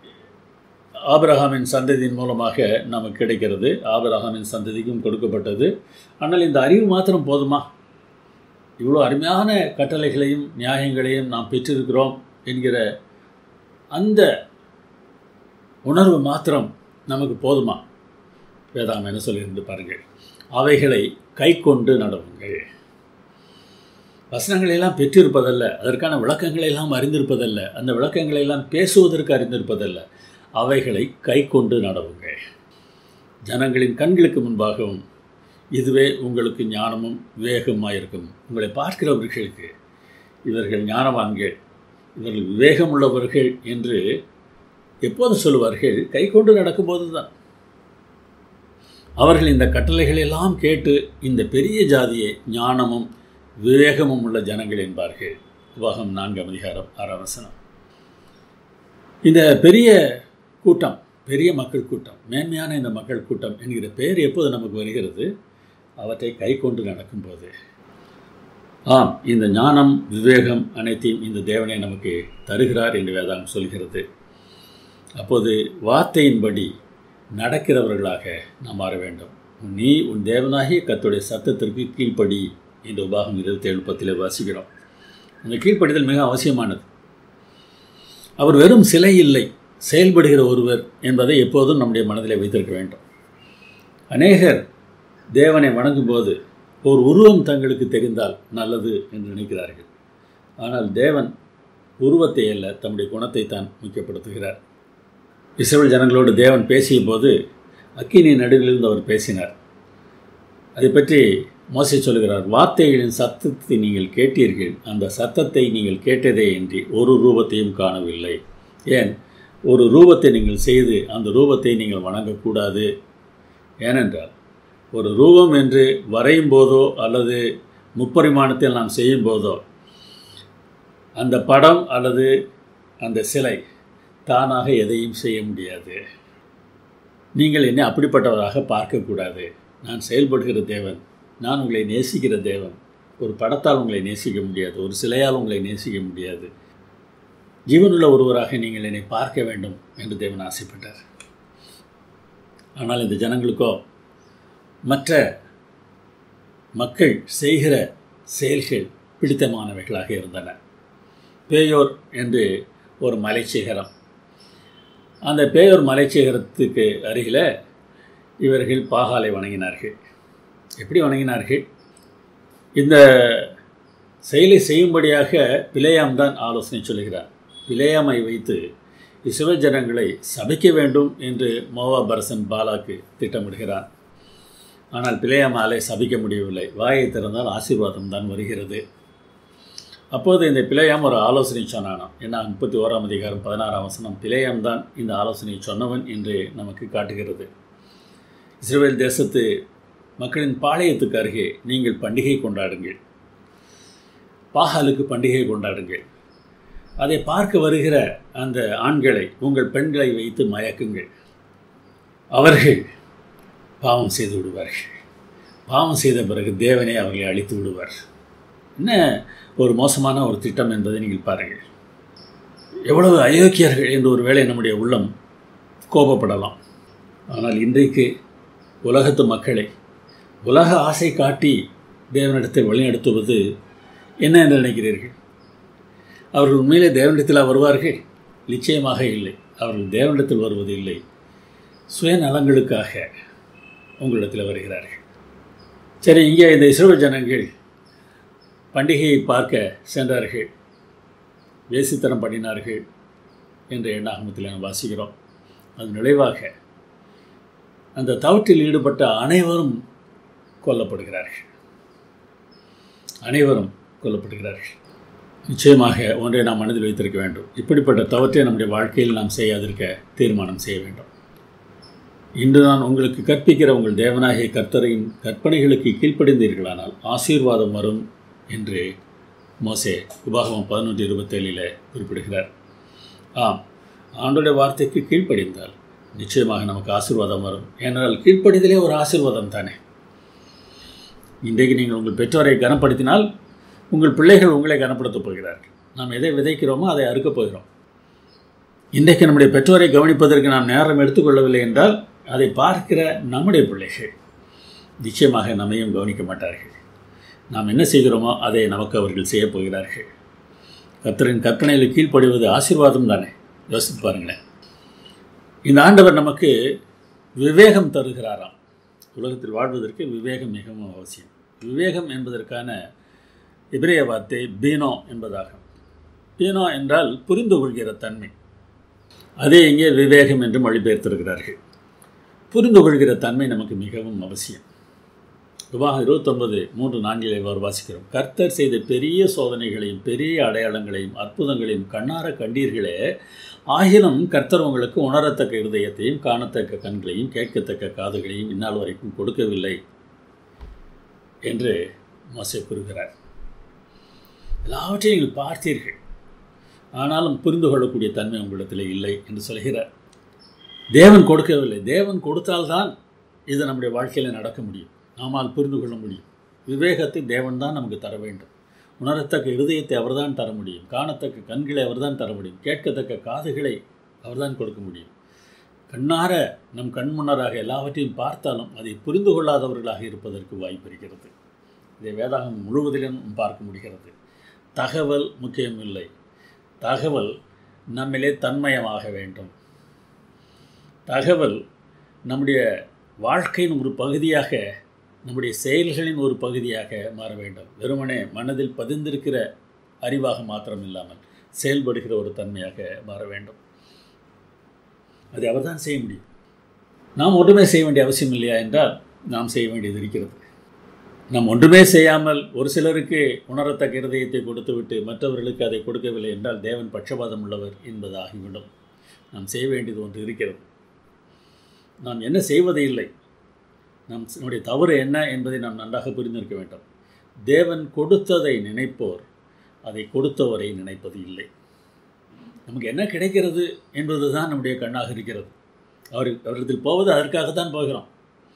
ஆபிரகாமின் சந்ததியின் மூலமாக நமக்கு கிடைக்கிறது ஆபிரகாமின் சந்ததிக்கும் கொடுக்கப்பட்டது ஆனால் இந்த அறிவு மாத்திரம் போதுமா இவ்வளோ அருமையான கட்டளைகளையும் நியாயங்களையும் நாம் பெற்றிருக்கிறோம் என்கிற அந்த உணர்வு மாத்திரம் நமக்கு போதுமா வேதாகம் என்ன சொல்லியிருந்து பாருங்கள் அவைகளை கை கொண்டு நடவுங்கள் வசனங்களை எல்லாம் பெற்றிருப்பதல்ல அதற்கான விளக்கங்களை எல்லாம் அறிந்திருப்பதல்ல அந்த விளக்கங்களை எல்லாம் பேசுவதற்கு அறிந்திருப்பதல்ல அவைகளை கை கொண்டு நடவுங்கள் ஜனங்களின் கண்களுக்கு முன்பாகவும் இதுவே உங்களுக்கு ஞானமும் விவேகமாக இருக்கும் உங்களை பார்க்கிறவர்களுக்கு இவர்கள் ஞானவான்கள் இவர்கள் விவேகம் உள்ளவர்கள் என்று எப்போது சொல்லுவார்கள் கை கொண்டு நடக்கும்போது தான் அவர்கள் இந்த கட்டளைகள் எல்லாம் கேட்டு இந்த பெரிய ஜாதியை ஞானமும் விவேகமும் உள்ள ஜனங்கள் என்பார்கள் உபாகம் நான்காம் அதிகாரம் ஆறாம் வசனம் இந்த பெரிய கூட்டம் பெரிய மக்கள் கூட்டம் மேன்மையான இந்த மக்கள் கூட்டம் என்கிற பெயர் எப்போது நமக்கு வருகிறது அவற்றை கை கொண்டு நடக்கும்போது ஆம் இந்த ஞானம் விவேகம் அனைத்தையும் இந்த தேவனை நமக்கு தருகிறார் என்று வேதாகம் சொல்கிறது அப்போது வார்த்தையின்படி நடக்கிறவர்களாக நாம் மாற வேண்டும் நீ உன் தேவனாகிய கத்துடைய சத்தத்திற்கு கீழ்ப்படி இந்த உபாகம் இருபத்தி ஏழு பத்தில் வாசிக்கிறோம் அந்த கீழ்ப்படிதல் மிக அவசியமானது அவர் வெறும் சிலை இல்லை செயல்படுகிற ஒருவர் என்பதை எப்போதும் நம்முடைய மனதில் வைத்திருக்க வேண்டும் அநேகர் தேவனை வணங்கும்போது ஒரு உருவம் தங்களுக்கு தெரிந்தால் நல்லது என்று நினைக்கிறார்கள் ஆனால் தேவன் உருவத்தை அல்ல தம்முடைய குணத்தை தான் முக்கியப்படுத்துகிறார் இஸ்ரேல் ஜனங்களோடு தேவன் பேசிய போது அக்கினி நடுவிலிருந்து அவர் பேசினார் அதை பற்றி மோசி சொல்கிறார் வார்த்தைகளின் சத்தத்தை நீங்கள் கேட்டீர்கள் அந்த சத்தத்தை நீங்கள் கேட்டதே இன்றி ஒரு ரூபத்தையும் காணவில்லை ஏன் ஒரு ரூபத்தை நீங்கள் செய்து அந்த ரூபத்தை நீங்கள் வணங்கக்கூடாது ஏனென்றால் ஒரு ரூபம் என்று வரையும் போதோ அல்லது முப்பரிமாணத்தில் நாம் செய்யும் போதோ அந்த படம் அல்லது அந்த சிலை தானாக எதையும் செய்ய முடியாது நீங்கள் என்னை அப்படிப்பட்டவராக பார்க்கக்கூடாது நான் செயல்படுகிற தேவன் நான் உங்களை நேசிக்கிற தேவன் ஒரு படத்தால் உங்களை நேசிக்க முடியாது ஒரு சிலையால் உங்களை நேசிக்க முடியாது ஜீவனுள்ள ஒருவராக நீங்கள் என்னை பார்க்க வேண்டும் என்று தேவன் ஆசைப்பட்டார் ஆனால் இந்த ஜனங்களுக்கோ மற்ற மக்கள் செய்கிற செயல்கள் பிடித்தமானவைகளாக இருந்தன பேயோர் என்று ஒரு மலைச்சிகரம் அந்த பேயோர் மலைச்சிகரத்துக்கு அருகில் இவர்கள் பாகாலை வணங்கினார்கள் எப்படி வணங்கினார்கள் இந்த செயலை செய்யும்படியாக பிழையாம் தான் ஆலோசனை சொல்கிறார் பிழையாமை வைத்து இஸ்ரேல் ஜனங்களை சபிக்க வேண்டும் என்று மோவாபரசன் பாலாக்கு திட்டமிடுகிறான் ஆனால் பிழையாமாலை சபிக்க முடியவில்லை வாயை திறந்தால் ஆசீர்வாதம் தான் வருகிறது அப்போது இந்த பிழையாம் ஒரு ஆலோசனை சொன்னானாம் ஏன்னா முப்பத்தி ஓராம் அதிகாரம் பதினாறாம் வசனம் பிழையாம் தான் இந்த ஆலோசனை சொன்னவன் என்று நமக்கு காட்டுகிறது இஸ்ரேல் தேசத்து மக்களின் பாளையத்துக்கு அருகே நீங்கள் பண்டிகை கொண்டாடுங்கள் பாகாலுக்கு பண்டிகை கொண்டாடுங்கள் அதை பார்க்க வருகிற அந்த ஆண்களை உங்கள் பெண்களை வைத்து மயக்குங்கள் அவர்கள் பாவம் செய்து விடுவார்கள் பாவம் செய்த பிறகு தேவனை அவர்களை அழித்து விடுவார் என்ன ஒரு மோசமான ஒரு திட்டம் என்பதை நீங்கள் பாருங்கள் எவ்வளவு அயோக்கியர்கள் என்று ஒரு வேளை நம்முடைய உள்ளம் கோபப்படலாம் ஆனால் இன்றைக்கு உலகத்து மக்களை உலக ஆசை காட்டி தேவனிடத்தில் வழிநடத்துவது என்ன என்று நினைக்கிறீர்கள் அவர்கள் உண்மையிலே தேவனிடத்தில் வருவார்கள் நிச்சயமாக இல்லை அவர்கள் தேவனிடத்தில் வருவது இல்லை சுயநலங்களுக்காக உங்களிடத்தில் வருகிறார்கள் சரி இங்கே இந்த இஸ்ரேல் ஜனங்கள் பண்டிகையை பார்க்க சென்றார்கள் வேசித்தனம் பண்ணினார்கள் என்ற எண்ணாகமத்தில் நாம் வாசிக்கிறோம் அது விளைவாக அந்த தவற்றில் ஈடுபட்ட அனைவரும் கொல்லப்படுகிறார்கள் அனைவரும் கொல்லப்படுகிறார்கள் நிச்சயமாக ஒன்றை நாம் மனதில் வைத்திருக்க வேண்டும் இப்படிப்பட்ட தவற்றை நம்முடைய வாழ்க்கையில் நாம் செய்யாதிருக்க தீர்மானம் செய்ய வேண்டும் இன்று நான் உங்களுக்கு கற்பிக்கிற உங்கள் தேவனாகிய கர்த்தரின் கற்பனைகளுக்கு கீழ்ப்படிந்தீர்களானால் ஆசீர்வாதம் வரும் என்று மோசே உபாகமம் பதினொன்று இருபத்தேழில் குறிப்பிடுகிறார் ஆம் ஆண்டோடைய வார்த்தைக்கு கீழ்ப்படிந்தால் நிச்சயமாக நமக்கு ஆசீர்வாதம் வரும் ஏனென்றால் கீழ்ப்படிதலே ஒரு ஆசீர்வாதம் தானே இன்றைக்கு நீங்கள் உங்கள் பெற்றோரை கனப்படுத்தினால் உங்கள் பிள்ளைகள் உங்களை கனப்படுத்தப் போகிறார்கள் நாம் எதை விதைக்கிறோமோ அதை அறுக்கப் போகிறோம் இன்றைக்கு நம்முடைய பெற்றோரை கவனிப்பதற்கு நாம் நேரம் எடுத்துக்கொள்ளவில்லை என்றால் அதை பார்க்கிற நம்முடைய பிள்ளைகள் நிச்சயமாக நம்மையும் கவனிக்க மாட்டார்கள் நாம் என்ன செய்கிறோமோ அதை நமக்கு அவர்கள் செய்யப் போகிறார்கள் கர்த்தரின் கற்பனையில் கீழ்ப்படிவது ஆசீர்வாதம் தானே யோசித்து பாருங்களேன் இந்த ஆண்டவர் நமக்கு விவேகம் தருகிறாராம் உலகத்தில் வாழ்வதற்கு விவேகம் மிகவும் அவசியம் விவேகம் என்பதற்கான இபிரேய வார்த்தை பீனோ என்பதாகும் பீனோ என்றால் புரிந்து கொள்கிற தன்மை அதே இங்கே விவேகம் என்று மொழிபெயர்த்திருக்கிறார்கள் புரிந்து கொள்கிற தன்மை நமக்கு மிகவும் அவசியம் விவாகம் இருபத்தொன்பது மூன்று நான்கில் இவ்வாறு வாசிக்கிறோம் கர்த்தர் செய்த பெரிய சோதனைகளையும் பெரிய அடையாளங்களையும் அற்புதங்களையும் கண்ணார கண்டீர்களே ஆகிலும் கர்த்தர் உங்களுக்கு உணரத்தக்க இருதயத்தையும் காணத்தக்க கண்களையும் கேட்கத்தக்க காதுகளையும் இந்நாள் வரைக்கும் கொடுக்கவில்லை என்று மோசே கூறுகிறார் எல்லாவற்றையும் நீங்கள் பார்த்தீர்கள் ஆனாலும் புரிந்து கொள்ளக்கூடிய தன்மை உங்களிடத்தில் இல்லை என்று சொல்கிறார் தேவன் கொடுக்கவில்லை தேவன் கொடுத்தால்தான் இது நம்முடைய வாழ்க்கையில் நடக்க முடியும் நாமால் புரிந்து கொள்ள முடியும் விவேகத்தை தேவன் தான் நமக்கு தர வேண்டும் உணரத்தக்க இருதயத்தை அவர்தான் தர முடியும் காணத்தக்க கண்களை அவர்தான் தர முடியும் கேட்கத்தக்க காதுகளை அவர்தான் கொடுக்க முடியும் கண்ணார நம் கண் முன்னராக எல்லாவற்றையும் பார்த்தாலும் அதை புரிந்து கொள்ளாதவர்களாக இருப்பதற்கு வாய்ப்பு இருக்கிறது இதை வேதாகம் முழுவதிலும் பார்க்க முடிகிறது தகவல் முக்கியமில்லை தகவல் நம்மிலே தன்மயமாக வேண்டும் தகவல் நம்முடைய வாழ்க்கையின் ஒரு பகுதியாக நம்முடைய செயல்களின் ஒரு பகுதியாக மாற வேண்டும் வெறுமனே மனதில் பதிந்திருக்கிற அறிவாக மாத்திரம் இல்லாமல் செயல்படுகிற ஒரு தன்மையாக மாற வேண்டும் அதை அவர் தான் செய்ய முடியும் நாம் ஒன்றுமே செய்ய வேண்டிய அவசியம் இல்லையா என்றால் நாம் செய்ய வேண்டியது இருக்கிறது நாம் ஒன்றுமே செய்யாமல் ஒரு சிலருக்கு உணரத்தக்க இருதயத்தை கொடுத்துவிட்டு மற்றவர்களுக்கு அதை கொடுக்கவில்லை என்றால் தேவன் பட்சபாதம் உள்ளவர் என்பதாகிவிடும் நாம் செய்ய வேண்டியது ஒன்று இருக்கிறது நாம் என்ன செய்வதே இல்லை நம் நம்முடைய தவறு என்ன என்பதை நாம் நன்றாக புரிந்திருக்க வேண்டும் தேவன் கொடுத்ததை நினைப்போர் அதை கொடுத்தவரை நினைப்பது இல்லை நமக்கு என்ன கிடைக்கிறது என்பது தான் நம்முடைய கண்ணாக இருக்கிறது அவர் அவரிடத்தில் போவது அதற்காகத்தான் போகிறோம்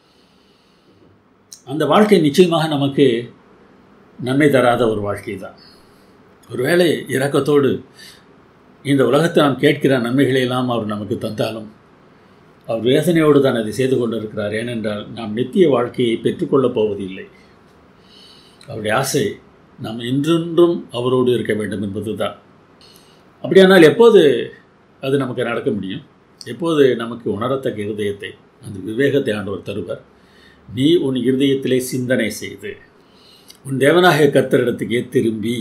அந்த வாழ்க்கை நிச்சயமாக நமக்கு நன்மை தராத ஒரு வாழ்க்கை தான் ஒருவேளை இரக்கத்தோடு இந்த உலகத்தை நாம் கேட்கிற நன்மைகளை எல்லாம் அவர் நமக்கு தந்தாலும் அவர் வேதனையோடு தான் அதை செய்து கொண்டிருக்கிறார் ஏனென்றால் நாம் நித்திய வாழ்க்கையை பெற்றுக்கொள்ளப் போவதில்லை அவருடைய ஆசை நாம் இன்றென்றும் அவரோடு இருக்க வேண்டும் என்பது தான் அப்படியானால் எப்போது அது நமக்கு நடக்க முடியும் எப்போது நமக்கு உணரத்தக்க இருதயத்தை அந்த விவேகத்தை ஆண்டவர் தருவர் நீ உன் இருதயத்திலே சிந்தனை செய்து உன் தேவனாக கர்த்தரிடத்துக்கே திரும்பி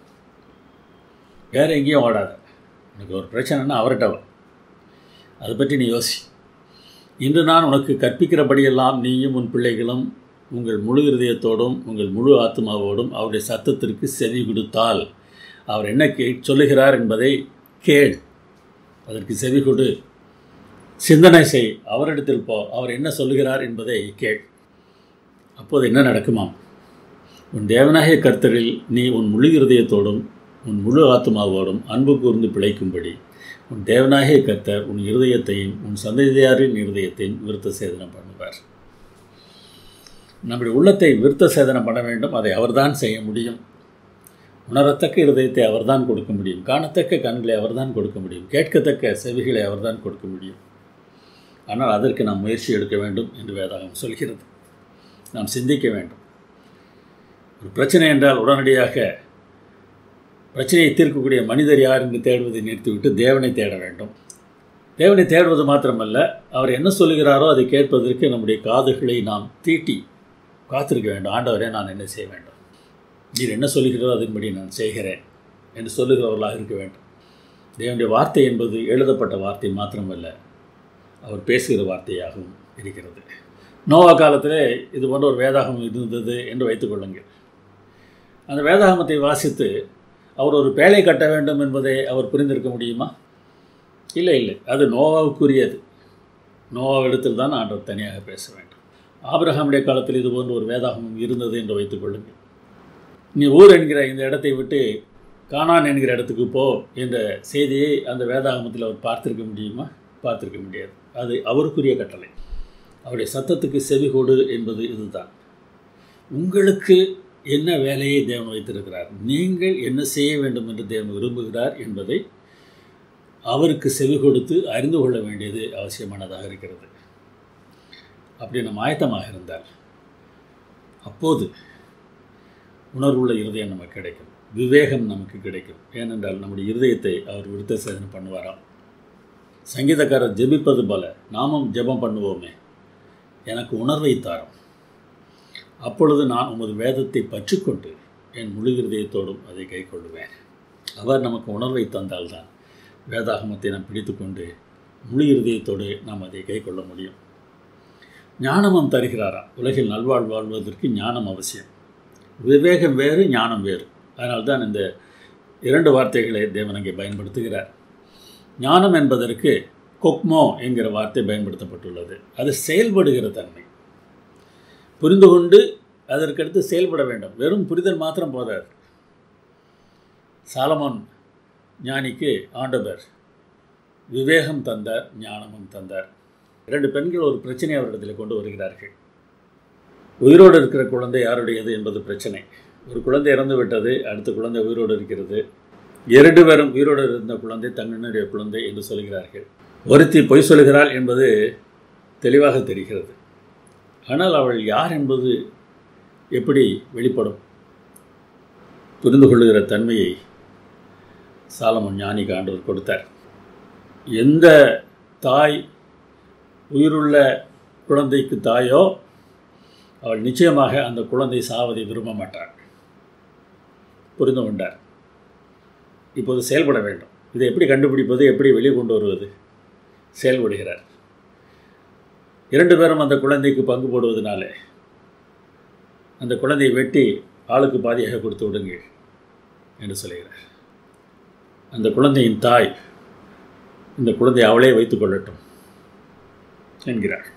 வேறு எங்கேயும் ஓடாத உனக்கு ஒரு பிரச்சனைனா அவர்கிட்ட வா அதை பற்றி நீ யோசி இன்று நான் உனக்கு கற்பிக்கிறபடியெல்லாம் நீயும் உன் பிள்ளைகளும் உங்கள் முழு இருதயத்தோடும் உங்கள் முழு ஆத்மாவோடும் அவருடைய சத்தத்திற்கு செவி கொடுத்தால் அவர் என்ன கே சொல்லுகிறார் என்பதை கேள் அதற்கு செவி கொடு சிந்தனை செய் அவரிடத்தில் போ அவர் என்ன சொல்லுகிறார் என்பதை கேள் அப்போது என்ன நடக்குமாம் உன் தேவனாகிய கர்த்தரில் நீ உன் முழு இருதயத்தோடும் உன் முழு ஆத்மாவோடும் அன்பு கூர்ந்து பிழைக்கும்படி உன் தேவனாகிய கர்த்தர் உன் இருதயத்தையும் உன் சந்ததியாரின் இருதயத்தையும் விருத்த சேதனம் பண்ணுவார் நம்முடைய உள்ளத்தை விருத்த சேதனம் பண்ண வேண்டும் அதை அவர்தான் செய்ய முடியும் உணரத்தக்க இருதயத்தை அவர்தான் கொடுக்க முடியும் காணத்தக்க கண்களை அவர்தான் கொடுக்க முடியும் கேட்கத்தக்க செவிகளை அவர்தான் கொடுக்க முடியும் ஆனால் அதற்கு நாம் முயற்சி எடுக்க வேண்டும் என்று வேதாகம் சொல்கிறது நாம் சிந்திக்க வேண்டும் ஒரு பிரச்சனை என்றால் உடனடியாக பிரச்சனையை தீர்க்கக்கூடிய மனிதர் யார் என்று தேடுவதை நிறுத்திவிட்டு தேவனை தேட வேண்டும் தேவனை தேடுவது மாத்திரமல்ல அவர் என்ன சொல்லுகிறாரோ அதை கேட்பதற்கு நம்முடைய காதுகளை நாம் தீட்டி காத்திருக்க வேண்டும் ஆண்டவரே நான் என்ன செய்ய வேண்டும் நீர் என்ன சொல்லுகிறோ அதன்படி நான் செய்கிறேன் என்று சொல்லுகிறவர்களாக இருக்க வேண்டும் தேவனுடைய வார்த்தை என்பது எழுதப்பட்ட வார்த்தை மாத்திரமல்ல அவர் பேசுகிற வார்த்தையாகவும் இருக்கிறது நோவா காலத்தில் இது போன்ற ஒரு வேதாகம் இருந்தது என்று வைத்துக்கொள்ளுங்கள் அந்த வேதாகமத்தை வாசித்து அவர் ஒரு பேழை கட்ட வேண்டும் என்பதை அவர் புரிந்திருக்க முடியுமா இல்லை இல்லை அது நோவாவுக்குரியது நோவாவிடத்தில் தான் ஆண்டவர் தனியாக பேச வேண்டும் ஆபிரஹாமுடைய காலத்தில் இது போன்ற ஒரு வேதாகமம் இருந்தது என்று வைத்துக்கொள்ளுங்கள் நீ ஊர் என்கிற இந்த இடத்தை விட்டு கானான் என்கிற இடத்துக்கு போ என்ற செய்தியை அந்த வேதாகமத்தில் அவர் பார்த்திருக்க முடியுமா பார்த்திருக்க முடியாது அது அவருக்குரிய கட்டளை அவருடைய சத்தத்துக்கு செவி கொடு என்பது இதுதான் உங்களுக்கு என்ன வேலையை தேவன் வைத்திருக்கிறார் நீங்கள் என்ன செய்ய வேண்டும் என்று தேவன் விரும்புகிறார் என்பதை அவருக்கு செவி கொடுத்து அறிந்து கொள்ள வேண்டியது அவசியமானதாக இருக்கிறது அப்படி நம்ம ஆயத்தமாக இருந்தால் அப்போது உணர்வுள்ள இருதயம் நமக்கு கிடைக்கும் விவேகம் நமக்கு கிடைக்கும் ஏனென்றால் நம்முடைய இருதயத்தை அவர் விருத்த சேதனை பண்ணுவாராம் சங்கீதக்காரர் ஜெபிப்பது போல நாமும் ஜெபம் பண்ணுவோமே எனக்கு உணர்வை தாரும் அப்பொழுது நான் உமது வேதத்தை பற்றிக்கொண்டு என் முழு இருதயத்தோடும் அதை கை கொள்ளுவேன் அவர் நமக்கு உணர்வை தந்தால்தான் வேதாகமத்தை நாம் பிடித்துக்கொண்டு முழு இருதயத்தோடு நாம் அதை கை கொள்ள முடியும் ஞானமும் தருகிறாராம் உலகில் நல்வாழ் வாழ்வதற்கு ஞானம் அவசியம் விவேகம் வேறு ஞானம் வேறு அதனால்தான் இந்த இரண்டு வார்த்தைகளை தேவன் அங்கே பயன்படுத்துகிறார் ஞானம் என்பதற்கு கொக்மோ என்கிற வார்த்தை பயன்படுத்தப்பட்டுள்ளது அது செயல்படுகிற தன்மை புரிந்து கொண்டு அதற்கடுத்து செயல்பட வேண்டும் வெறும் புரிதல் மாத்திரம் போதாது சாலமோன் ஞானிக்கு ஆண்டவர் விவேகம் தந்தார் ஞானமும் தந்தார் இரண்டு பெண்கள் ஒரு பிரச்சனையை அவரிடத்தில் கொண்டு வருகிறார்கள் உயிரோடு இருக்கிற குழந்தை யாருடையது என்பது பிரச்சனை ஒரு குழந்தை இறந்து விட்டது அடுத்த குழந்தை உயிரோடு இருக்கிறது இரண்டு பேரும் உயிரோடு இருந்த குழந்தை தங்களுடைய குழந்தை என்று சொல்கிறார்கள் ஒருத்தி பொய் சொல்கிறாள் என்பது தெளிவாக தெரிகிறது ஆனால் அவள் யார் என்பது எப்படி வெளிப்படும் புரிந்து கொள்ளுகிற தன்மையை சாலமன் ஞானிக்கு ஆண்டவர் கொடுத்தார் எந்த தாய் உயிருள்ள குழந்தைக்கு தாயோ அவள் நிச்சயமாக அந்த குழந்தை சாவதை விரும்ப மாட்டாள் புரிந்து கொண்டார் இப்போது செயல்பட வேண்டும் இதை எப்படி கண்டுபிடிப்பது எப்படி வெளியே கொண்டு வருவது செயல்படுகிறார் இரண்டு பேரும் அந்த குழந்தைக்கு பங்கு போடுவதனாலே அந்த குழந்தையை வெட்டி ஆளுக்கு பாதியாக கொடுத்து விடுங்கள் என்று சொல்கிறார் அந்த குழந்தையின் தாய் இந்த குழந்தை அவளே வைத்துக் கொள்ளட்டும் என்கிறார்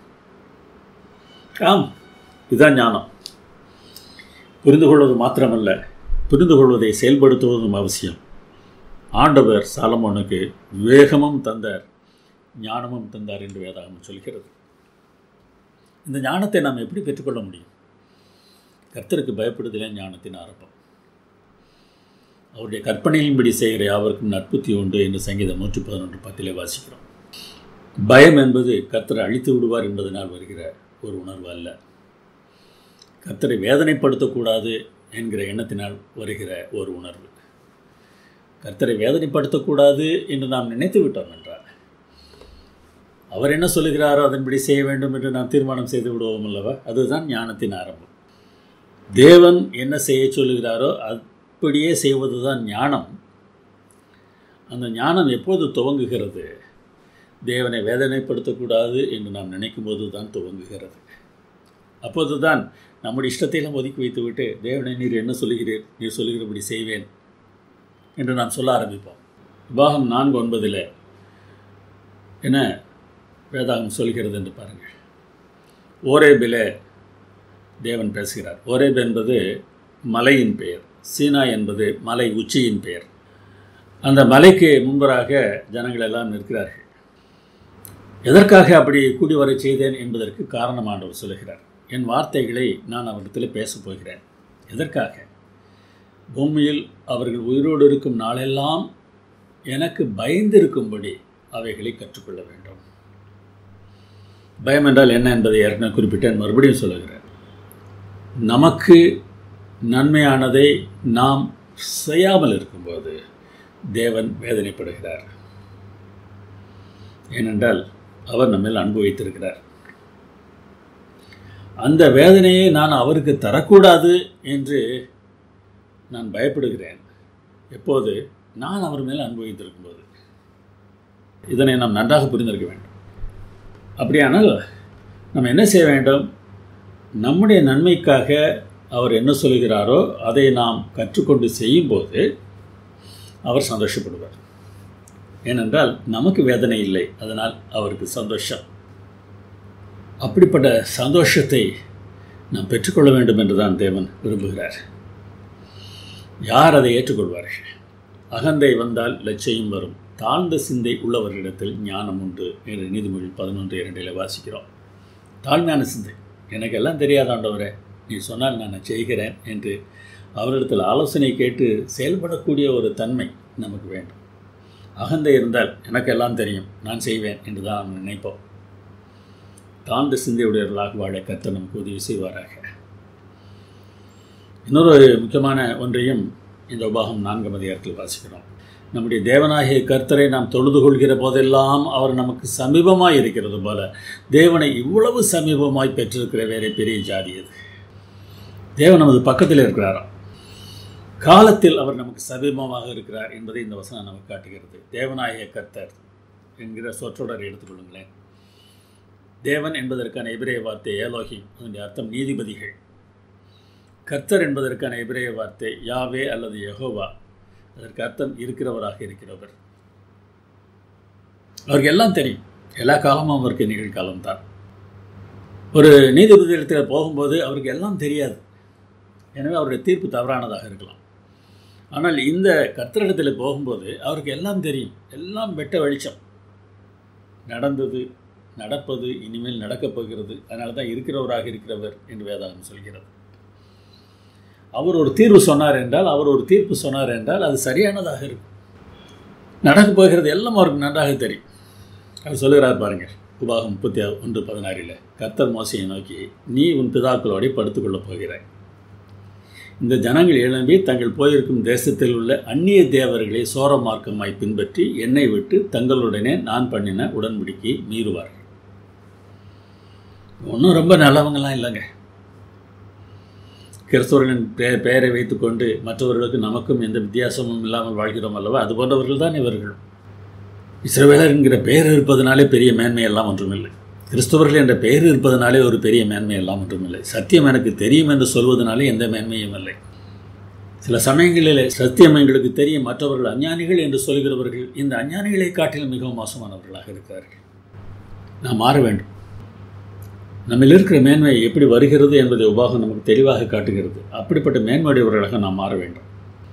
ஆம் இதுதான் ஞானம் புரிந்து கொள்வது மாத்திரமல்ல புரிந்து கொள்வதை செயல்படுத்துவதும் அவசியம் ஆண்டவர் சாலமோனுக்கு விவேகமும் தந்தார் ஞானமும் தந்தார் என்று வேதாகம் சொல்கிறது இந்த ஞானத்தை நாம் எப்படி பெற்றுக்கொள்ள முடியும் கர்த்தருக்கு பயப்படுதலே ஞானத்தின் ஆரம்பம் அவருடைய கற்பனையின்படி செய்கிற யாவருக்கும் நற்புத்தி உண்டு என்று சங்கீதம் நூற்றி பதினொன்று பத்திலே வாசிக்கிறோம் பயம் என்பது கர்த்தரை அழித்து விடுவார் என்பதனால் வருகிற ஒரு உணர்வு அல்ல கர்த்தரை வேதனைப்படுத்தக்கூடாது என்கிற எண்ணத்தினால் வருகிற ஒரு உணர்வு கர்த்தரை வேதனைப்படுத்தக்கூடாது என்று நாம் நினைத்து விட்டோம் என்றால் அவர் என்ன சொல்லுகிறாரோ அதன்படி செய்ய வேண்டும் என்று நாம் தீர்மானம் செய்து விடுவோம் அல்லவா அதுதான் ஞானத்தின் ஆரம்பம் தேவன் என்ன செய்ய சொல்லுகிறாரோ அப்படியே செய்வது தான் ஞானம் அந்த ஞானம் எப்போது துவங்குகிறது தேவனை வேதனைப்படுத்தக்கூடாது என்று நாம் நினைக்கும் போது தான் துவங்குகிறது அப்போது தான் நம்முடைய இஷ்டத்தையெல்லாம் ஒதுக்கி வைத்துவிட்டு தேவனை நீர் என்ன சொல்லுகிறீர் நீர் சொல்லுகிறபடி செய்வேன் என்று நாம் சொல்ல ஆரம்பிப்போம் விவாகம் நான்கு ஒன்பதில் என்ன வேதாகம் சொல்கிறது என்று பாருங்கள் ஓரேபிலே தேவன் பேசுகிறார் ஓரேப் என்பது மலையின் பெயர் சீனா என்பது மலை உச்சியின் பெயர் அந்த மலைக்கு முன்பராக ஜனங்கள் எல்லாம் நிற்கிறார்கள் எதற்காக அப்படி கூடி வரச் செய்தேன் என்பதற்கு காரணமானவர் சொல்லுகிறார் என் வார்த்தைகளை நான் அவரிடத்தில் பேசப் போகிறேன் எதற்காக பூமியில் அவர்கள் உயிரோடு இருக்கும் நாளெல்லாம் எனக்கு பயந்திருக்கும்படி அவைகளை கற்றுக்கொள்ள வேண்டும் பயம் என்றால் என்ன என்பதை ஏற்கனவே குறிப்பிட்டேன் மறுபடியும் சொல்லுகிறேன் நமக்கு நன்மையானதை நாம் செய்யாமல் இருக்கும்போது தேவன் வேதனைப்படுகிறார் ஏனென்றால் அவர் நம்மில் அன்பு வைத்திருக்கிறார் அந்த வேதனையை நான் அவருக்கு தரக்கூடாது என்று நான் பயப்படுகிறேன் எப்போது நான் அவர் மேல் அன்பு வைத்திருக்கும்போது இதனை நாம் நன்றாக புரிந்திருக்க வேண்டும் அப்படியானால் நம்ம என்ன செய்ய வேண்டும் நம்முடைய நன்மைக்காக அவர் என்ன சொல்கிறாரோ அதை நாம் கற்றுக்கொண்டு செய்யும்போது அவர் சந்தோஷப்படுவார் ஏனென்றால் நமக்கு வேதனை இல்லை அதனால் அவருக்கு சந்தோஷம் அப்படிப்பட்ட சந்தோஷத்தை நாம் பெற்றுக்கொள்ள வேண்டும் என்று தான் தேவன் விரும்புகிறார் யார் அதை ஏற்றுக்கொள்வார்கள் அகந்தை வந்தால் லட்சியம் வரும் தாழ்ந்த சிந்தை உள்ளவர்களிடத்தில் ஞானம் உண்டு என்று நீதிமொழி பதினொன்று இரண்டில் வாசிக்கிறோம் தாழ்மையான சிந்தை எனக்கு எல்லாம் தெரியாதாண்டவரே நீ சொன்னால் நான் செய்கிறேன் என்று அவரிடத்தில் ஆலோசனை கேட்டு செயல்படக்கூடிய ஒரு தன்மை நமக்கு வேண்டும் அகந்தை இருந்தால் எனக்கு எல்லாம் தெரியும் நான் செய்வேன் என்று தான் நாம் நினைப்போம் தாழ்ந்த சிந்தையுடையவர்களாக வாழ கத்த நமக்கு உதவி செய்வாராக இன்னொரு முக்கியமான ஒன்றையும் இந்த உபாகம் நான்காம் அதிகாரத்தில் வாசிக்கிறோம் நம்முடைய தேவனாகிய கர்த்தரை நாம் தொழுது கொள்கிற போதெல்லாம் அவர் நமக்கு சமீபமாய் இருக்கிறது போல தேவனை இவ்வளவு சமீபமாய் பெற்றிருக்கிற வேற பெரிய ஜாதி அது தேவன் நமது பக்கத்தில் இருக்கிறாராம் காலத்தில் அவர் நமக்கு சமீபமாக இருக்கிறார் என்பதை இந்த வசனம் நமக்கு காட்டுகிறது தேவனாகிய கர்த்தர் என்கிற சொற்றொடரை எடுத்துக்கொள்ளுங்களேன் தேவன் என்பதற்கான எபிரேய வார்த்தை ஏலோகி அதனுடைய அர்த்தம் நீதிபதிகள் கர்த்தர் என்பதற்கான எபிரேய வார்த்தை யாவே அல்லது யெகோவா அதற்கு அர்த்தம் இருக்கிறவராக இருக்கிறவர் அவருக்கு எல்லாம் தெரியும் எல்லா காலமும் அவருக்கு நிகழ்காலம் தான் ஒரு நீதிபதியிடத்தில் போகும்போது அவருக்கு எல்லாம் தெரியாது எனவே அவருடைய தீர்ப்பு தவறானதாக இருக்கலாம் ஆனால் இந்த கர்த்தரிடத்தில் போகும்போது அவருக்கு எல்லாம் தெரியும் எல்லாம் வெட்ட வெளிச்சம் நடந்தது நடப்பது இனிமேல் நடக்கப் போகிறது அதனால தான் இருக்கிறவராக இருக்கிறவர் என்று வேதாகம் சொல்கிறது அவர் ஒரு தீர்வு சொன்னார் என்றால் அவர் ஒரு தீர்ப்பு சொன்னார் என்றால் அது சரியானதாக இருக்கும் நடக்கப் போகிறது எல்லாம் அவருக்கு நன்றாக தெரியும் அவர் சொல்லுகிறார் பாருங்கள் உபாகம் முப்பத்தி ஒன்று பதினாறில் கர்த்தர் மோசையை நோக்கி நீ உன் பிதாக்களோடு படுத்துக்கொள்ளப் போகிறாய் இந்த ஜனங்கள் எழும்பி தங்கள் போயிருக்கும் தேசத்தில் உள்ள அந்நிய தேவர்களை சோர மார்க்கமாய் பின்பற்றி என்னை விட்டு தங்களுடனே நான் பண்ணின உடன்படிக்கை மீறுவார்கள் ஒன்றும் ரொம்ப நல்லவங்களாம் இல்லைங்க கிறிஸ்தவர்களின் பே பெயரை வைத்துக்கொண்டு மற்றவர்களுக்கு நமக்கும் எந்த வித்தியாசமும் இல்லாமல் வாழ்கிறோம் அல்லவா அது போன்றவர்கள் தான் இவர்கள் இஸ்ரவேலர் என்கிற பெயர் இருப்பதனாலே பெரிய மேன்மை எல்லாம் ஒன்றுமில்லை கிறிஸ்தவர்கள் என்ற பெயர் இருப்பதனாலே ஒரு பெரிய மேன்மை எல்லாம் ஒன்றுமில்லை சத்தியம் எனக்கு தெரியும் என்று சொல்வதனாலே எந்த மேன்மையும் இல்லை சில சமயங்களில் சத்தியம் எங்களுக்கு தெரியும் மற்றவர்கள் அஞ்ஞானிகள் என்று சொல்கிறவர்கள் இந்த அஞ்ஞானிகளை காட்டிலும் மிகவும் மோசமானவர்களாக இருக்கிறார்கள் நாம் மாற வேண்டும் நம்மில் இருக்கிற மேன்மை எப்படி வருகிறது என்பதை உபாகம் நமக்கு தெளிவாக காட்டுகிறது அப்படிப்பட்ட மேன்மையுடையவர்களாக நாம் மாற வேண்டும்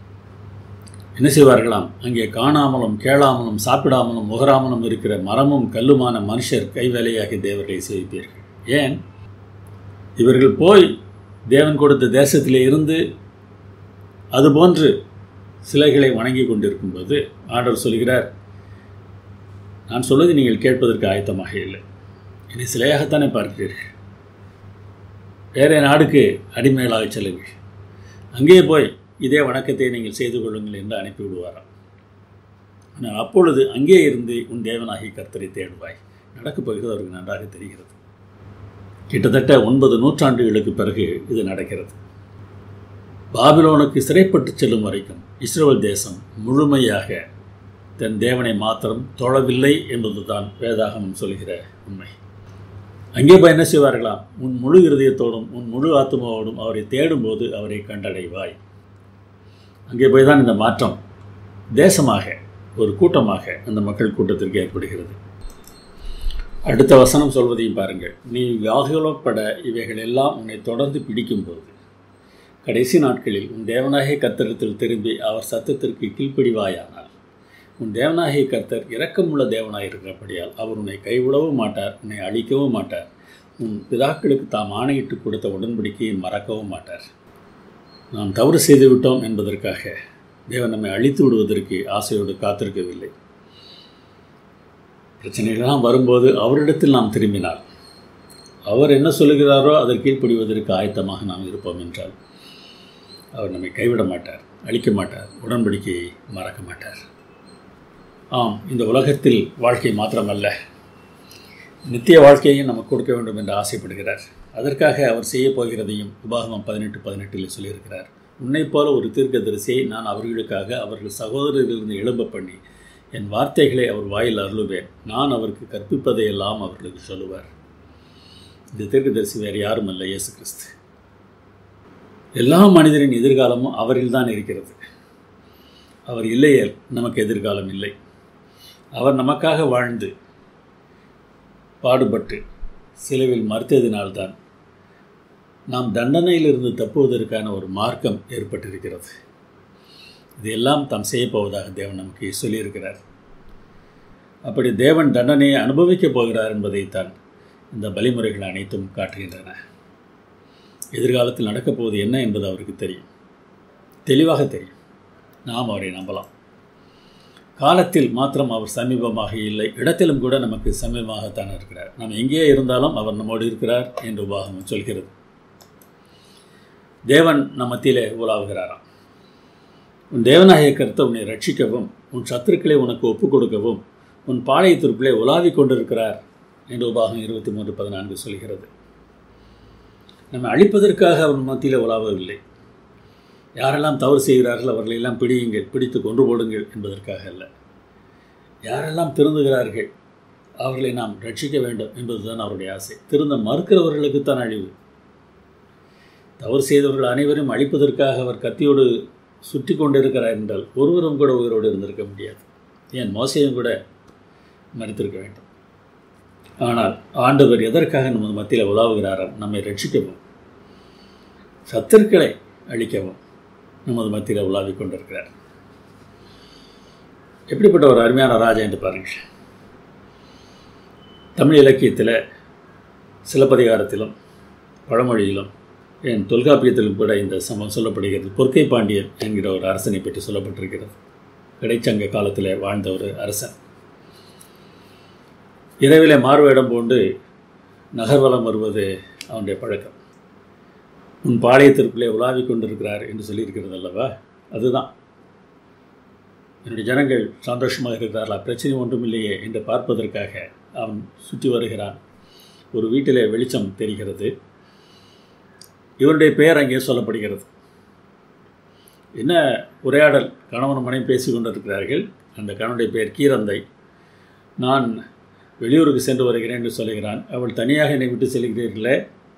என்ன செய்வார்களாம் அங்கே காணாமலும் கேளாமலும் சாப்பிடாமலும் முகராமலும் இருக்கிற மரமும் கல்லுமான மனுஷர் கைவேலையாகி தேவர்களை சேவிப்பீர்கள் ஏன் இவர்கள் போய் தேவன் கொடுத்த தேசத்திலே இருந்து அதுபோன்று சிலைகளை வணங்கி கொண்டிருக்கும்போது ஆண்டவர் சொல்கிறார் நான் சொல்வதை நீங்கள் கேட்பதற்கு ஆயத்தமாக இல்லை என்னை சிலையாகத்தானே பார்க்கிறீர்கள் வேற நாடுக்கு அடிமைகளாக செல்லுங்கள் அங்கே போய் இதே வணக்கத்தை நீங்கள் செய்து கொள்ளுங்கள் என்று அனுப்பிவிடுவாராம் ஆனால் அப்பொழுது அங்கே இருந்து உன் தேவனாகி கர்த்தரை தேடுவாய் நடக்கப் போகிறது அவருக்கு நன்றாக தெரிகிறது கிட்டத்தட்ட ஒன்பது நூற்றாண்டுகளுக்கு பிறகு இது நடக்கிறது பாபிலோனுக்கு சிறைப்பட்டு செல்லும் வரைக்கும் இஸ்ரேல் தேசம் முழுமையாக தன் தேவனை மாத்திரம் தொழவில்லை என்பதுதான் வேதாகமம் சொல்கிற உண்மை அங்கே போய் என்ன செய்வார்களாம் உன் முழு இருதயத்தோடும் உன் முழு ஆத்மாவோடும் அவரை தேடும்போது அவரை கண்டடைவாய் அங்கே போய் தான் இந்த மாற்றம் தேசமாக ஒரு கூட்டமாக அந்த மக்கள் கூட்டத்திற்கு ஏற்படுகிறது அடுத்த வசனம் சொல்வதையும் பாருங்கள் நீ வியாகுலப்பட இவைகள் எல்லாம் உன்னை தொடர்ந்து பிடிக்கும்போது கடைசி நாட்களில் உன் தேவனாகிய கர்த்தரத்தில் திரும்பி அவர் சத்தத்திற்கு கீழ்ப்படிவாயானால் உன் தேவனாகிய கர்த்தர் இரக்கமுள்ள தேவனாக இருக்கிறபடியால் அவர் உன்னை கைவிடவும் மாட்டார் உன்னை அழிக்கவும் மாட்டார் உன் பிதாக்களுக்கு தாம் ஆணையிட்டு கொடுத்த உடன்படிக்கையை மறக்கவும் மாட்டார் நாம் தவறு செய்து விட்டோம் என்பதற்காக தேவன் நம்மை அழித்து விடுவதற்கு ஆசையோடு காத்திருக்கவில்லை பிரச்சனைகள்லாம் வரும்போது அவரிடத்தில் நாம் திரும்பினால் அவர் என்ன சொல்லுகிறாரோ அதற்கு கீழ்ப்படிவதற்கு ஆயத்தமாக நாம் இருப்போம் என்றால் அவர் நம்மை கைவிட மாட்டார் அழிக்க மாட்டார் உடன்படிக்கையை மறக்க மாட்டார் ஆம் இந்த உலகத்தில் வாழ்க்கை மாத்திரமல்ல நித்திய வாழ்க்கையையும் நமக்கு கொடுக்க வேண்டும் என்று ஆசைப்படுகிறார் அதற்காக அவர் செய்ய போகிறதையும் உபாகமம் பதினெட்டு பதினெட்டில் சொல்லியிருக்கிறார் உன்னைப் போல ஒரு தீர்க்கதரிசியை நான் அவர்களுக்காக அவர்கள் சகோதரரிலிருந்து எழும்ப பண்ணி என் வார்த்தைகளை அவர் வாயில் அருளுவேன் நான் அவருக்கு கற்பிப்பதையெல்லாம் அவர்களுக்கு சொல்லுவார் இந்த தீர்க்கதரிசி வேறு யாரும் அல்ல இயேசு கிறிஸ்து எல்லா மனிதரின் எதிர்காலமும் அவரில் தான் இருக்கிறது அவர் இல்லையே நமக்கு எதிர்காலம் இல்லை அவர் நமக்காக வாழ்ந்து பாடுபட்டு சிலுவில் மறுத்ததினால்தான் நாம் தண்டனையிலிருந்து தப்புவதற்கான ஒரு மார்க்கம் ஏற்பட்டிருக்கிறது இதையெல்லாம் தாம் செய்யப்போவதாக தேவன் நமக்கு சொல்லியிருக்கிறார் அப்படி தேவன் தண்டனையை அனுபவிக்கப் போகிறார் என்பதைத்தான் இந்த வழிமுறைகள் அனைத்தும் காட்டுகின்றன எதிர்காலத்தில் நடக்கப் போவது என்ன என்பது அவருக்கு தெரியும் தெளிவாக தெரியும் நாம் அவரை நம்பலாம் காலத்தில் மாத்திரம் அவர் சமீபமாக இல்லை இடத்திலும் கூட நமக்கு சமீபமாகத்தான் இருக்கிறார் நாம் எங்கே இருந்தாலும் அவர் நம்மோடு இருக்கிறார் என்று உபாகமும் சொல்கிறது தேவன் நம் மத்தியிலே உலாவுகிறாராம் உன் தேவநாயக கருத்தை உன்னை ரட்சிக்கவும் உன் சத்துருக்களை உனக்கு ஒப்புக் கொடுக்கவும் உன் பாளையத்திற்குள்ளே உலாவிக் கொண்டிருக்கிறார் என்று உபாகம் இருபத்தி மூன்று பதினான்கு சொல்கிறது நம்மை அழிப்பதற்காக அவன் மத்தியில் உலாவவில்லை யாரெல்லாம் தவறு செய்கிறார்கள் அவர்களெல்லாம் பிடியுங்கள் பிடித்து கொண்டு போடுங்கள் என்பதற்காக அல்ல யாரெல்லாம் திருந்துகிறார்கள் அவர்களை நாம் ரட்சிக்க வேண்டும் என்பதுதான் அவருடைய ஆசை திருந்த மறுக்கிறவர்களுக்குத்தான் அழிவு தவறு செய்தவர்கள் அனைவரும் அழிப்பதற்காக அவர் கத்தியோடு சுற்றி கொண்டிருக்கிறார் என்றால் ஒருவரும் கூட உயிரோடு இருந்திருக்க முடியாது ஏன் மோசையும் கூட மறித்திருக்க வேண்டும் ஆனால் ஆண்டவர் எதற்காக நமது மத்தியில் உலாவுகிறாராம் நம்மை ரட்சிக்கவும் சத்துருக்களை அழிக்கவும் நமது மத்தியில் உலாவிக் கொண்டிருக்கிறார் எப்படிப்பட்ட ஒரு அருமையான ராஜா என்று பாருங்கள் தமிழ் இலக்கியத்தில் சிலப்பதிகாரத்திலும் பழமொழியிலும் என் தொல்காப்பியத்திலும் கூட இந்த சம்பவம் சொல்லப்படுகிறது பொற்கை பாண்டியன் என்கிற ஒரு அரசனை பற்றி சொல்லப்பட்டிருக்கிறது இடைச்சங்க காலத்தில் வாழ்ந்த ஒரு அரசன் இரவிலே மார்வேடம் பூண்டு நகர்வலம் வருவது அவனுடைய பழக்கம் உன் பாளையத்திற்குள்ளே உலாவிக் கொண்டிருக்கிறார் என்று சொல்லியிருக்கிறது அல்லவா அதுதான் என்னுடைய ஜனங்கள் சந்தோஷமாக இருக்கிறார்களா பிரச்சனை ஒன்றும் இல்லையே என்று பார்ப்பதற்காக அவன் சுற்றி வருகிறான் ஒரு வீட்டிலே வெளிச்சம் தெரிகிறது இவருடைய பெயர் அங்கே சொல்லப்படுகிறது என்ன உரையாடல் கணவன் மனைவி பேசி கொண்டிருக்கிறார்கள் அந்த கணவனுடைய பெயர் கீரந்தை நான் வெளியூருக்கு சென்று வருகிறேன் என்று சொல்லுகிறான் அவள் தனியாக என்னை விட்டு செல்கிறீர்களே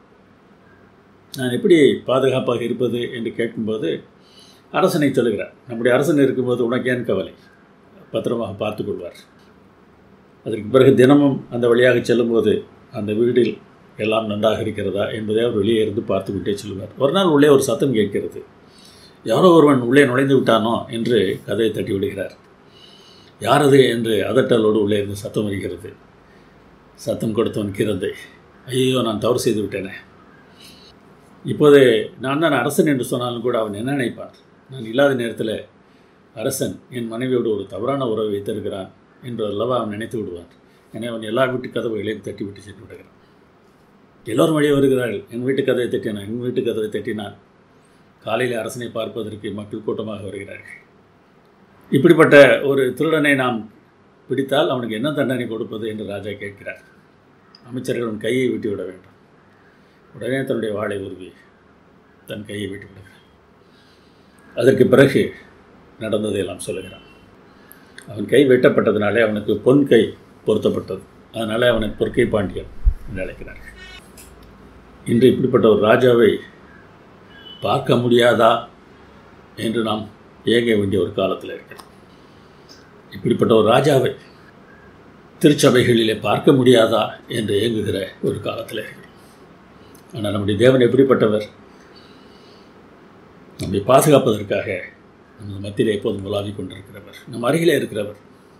நான் எப்படி பாதுகாப்பாக இருப்பது என்று கேட்கும்போது அரசனை சொல்லுகிறார் நம்முடைய அரசன் இருக்கும்போது உனக்கு ஏன் கவலை பத்திரமாக பார்த்து கொள்வார் அதற்கு பிறகு தினமும் அந்த வழியாக செல்லும்போது அந்த வீட்டில் எல்லாம் நன்றாக இருக்கிறதா என்பதை அவர் வெளியே இருந்து பார்த்து விட்டே செல்வார் ஒரு நாள் உள்ளே ஒரு சத்தம் கேட்கிறது யாரோ ஒருவன் உள்ளே நுழைந்து விட்டானோ என்று கதையை தட்டி விடுகிறார் யார் அது என்று அதட்டலோடு உள்ளே இருந்து சத்தம் வருகிறது சத்தம் கொடுத்தவன் கிரந்தை ஐயோ நான் தவறு செய்து விட்டேனே இப்போது நான் தான் அரசன் என்று சொன்னாலும் கூட அவன் என்ன நினைப்பான் நான் இல்லாத நேரத்தில் அரசன் என் மனைவியோடு ஒரு தவறான உறவை வைத்திருக்கிறான் என்பதல்லவா அவன் நினைத்து விடுவான் எனவே அவன் எல்லா வீட்டு கதவுகளையும் தட்டி விட்டு சென்று விடுகிறான் எல்லோரும் வழியே வருகிறார்கள் என் வீட்டு கதவை தட்டினான் என் வீட்டு கதவை தட்டினான் காலையில் அரசனை பார்ப்பதற்கு மக்கள் கூட்டமாக வருகிறார்கள் இப்படிப்பட்ட ஒரு திருடனை நாம் பிடித்தால் அவனுக்கு என்ன தண்டனை கொடுப்பது என்று ராஜா கேட்கிறார் அமைச்சர்கள் கையை விட்டு விட வேண்டும் உடனே தன்னுடைய வாளை உருவி தன் கையை விட்டு விடுகிறார் அதற்கு பிறகு நடந்ததையெல்லாம் சொல்லுகிறான் அவன் கை வெட்டப்பட்டதினாலே அவனுக்கு பொன் கை பொருத்தப்பட்டது அதனால் அவனை பொற்கை பாண்டியன் என்று அழைக்கிறார்கள் இன்று இப்படிப்பட்ட ஒரு ராஜாவை பார்க்க முடியாதா என்று நாம் ஏங்க வேண்டிய ஒரு காலத்தில் இருக்கிறோம் இப்படிப்பட்ட ஒரு ராஜாவை திருச்சபைகளிலே பார்க்க முடியாதா என்று ஏங்குகிற ஒரு காலத்தில் இருக்கிறோம் ஆனால் நம்முடைய தேவன் எப்படிப்பட்டவர் நம்மை பாதுகாப்பதற்காக நமது மத்தியிலே எப்போதும் உலாவிக் கொண்டிருக்கிறவர் நம் அருகிலே இருக்கிறவர்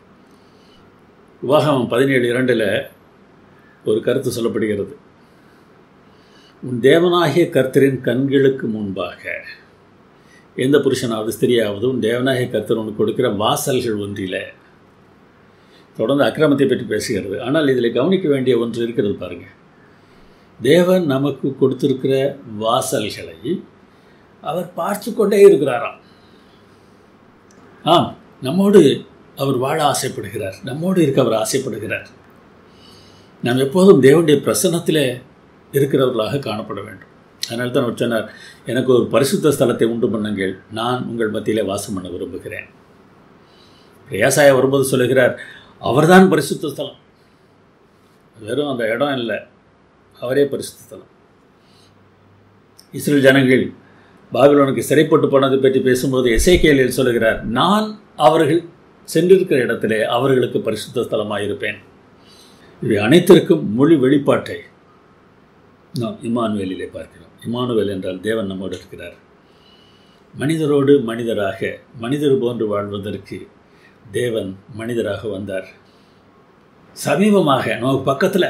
விவாகம் பதினேழு இரண்டில் ஒரு கருத்து சொல்லப்படுகிறது உன் தேவனாகிய கர்த்தரின் கண்களுக்கு முன்பாக எந்த புருஷனாவது ஸ்திரியாவது உன் தேவனாகிய கர்த்தர் உனக்கு கொடுக்கிற வாசல்கள் ஒன்றில் தொடர்ந்து அக்கிரமத்தை பற்றி பேசுகிறது ஆனால் இதில் கவனிக்க வேண்டிய ஒன்று இருக்கிறது பாருங்கள் தேவன் நமக்கு கொடுத்திருக்கிற வாசல்களை அவர் பார்த்து கொண்டே இருக்கிறாராம் ஆம் நம்மோடு அவர் வாழ ஆசைப்படுகிறார் நம்மோடு இருக்க அவர் ஆசைப்படுகிறார் நாம் எப்போதும் தேவனுடைய பிரசன்னத்தில் இருக்கிறவர்களாக காணப்பட வேண்டும் அதனால தான் அவர் சொன்னார் எனக்கு ஒரு பரிசுத்த ஸ்தலத்தை உண்டு பண்ணுங்கள் நான் உங்கள் மத்தியிலே வாசம் பண்ண விரும்புகிறேன் ஏசாயா வரும்போது சொல்லுகிறார் அவர்தான் பரிசுத்த ஸ்தலம் வெறும் அந்த இடம் இல்லை அவரே பரிசுத்த ஸ்தலம் இஸ்ரேல் ஜனங்கள் பாபிலோனுக்கு சிறைப்பட்டு போனது பற்றி பேசும்போது எசைக்கேலில் சொல்லுகிறார் நான் அவர்கள் சென்றிருக்கிற இடத்திலே அவர்களுக்கு பரிசுத்த ஸ்தலமாக இருப்பேன் இவை அனைத்திற்கும் மொழி வெளிப்பாட்டை நாம் இமானுவேலிலே பார்க்கிறோம் இமானுவேல் என்றால் தேவன் நம்மோடு இருக்கிறார் மனிதரோடு மனிதராக மனிதர் போன்று வாழ்வதற்கு தேவன் மனிதராக வந்தார் சமீபமாக நமக்கு பக்கத்தில்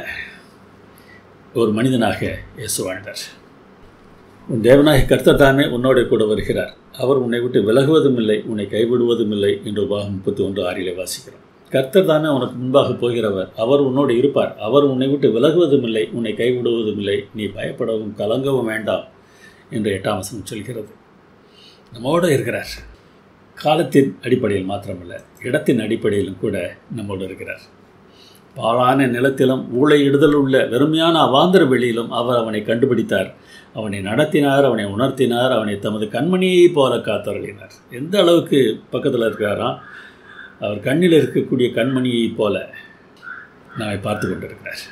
ஒரு மனிதனாக இயேசு வாழ்ந்தார் உன் தேவனாக கர்த்தர் தாமே உன்னோட கூட வருகிறார் அவர் உன்னை விட்டு விலகுவதும் இல்லை உன்னை கைவிடுவதும் இல்லை என்று உபாகம் முப்பத்தி ஒன்று ஆறிலே வாசிக்கிறோம் கர்த்தர் தாமே உனக்கு முன்பாக போகிறவர் அவர் உன்னோடு இருப்பார் அவர் உன்னை விட்டு விலகுவதும் இல்லை உன்னை கைவிடுவதும் இல்லை நீ பயப்படவும் கலங்கவும் வேண்டாம் என்று எட்டாம் வசனம் சொல்கிறது நம்மோடு இருக்கிறார் காலத்தின் அடிப்படையில் மாத்திரமல்ல இடத்தின் அடிப்படையிலும் கூட நம்மோடு இருக்கிறார் பாழான நிலத்திலும் ஊழையிடுதல் உள்ள வெறுமையான அவாந்தர வெளியிலும் அவர் அவனை கண்டுபிடித்தார் அவனை நடத்தினார் அவனை உணர்த்தினார் அவனை தமது கண்மணியைப் போல காத்தருளினார் எந்த அளவுக்கு பக்கத்தில் இருக்கிறாராம் அவர் கண்ணில் இருக்கக்கூடிய கண்மணியைப் போல நம்மை பார்த்து கொண்டிருக்கிறார்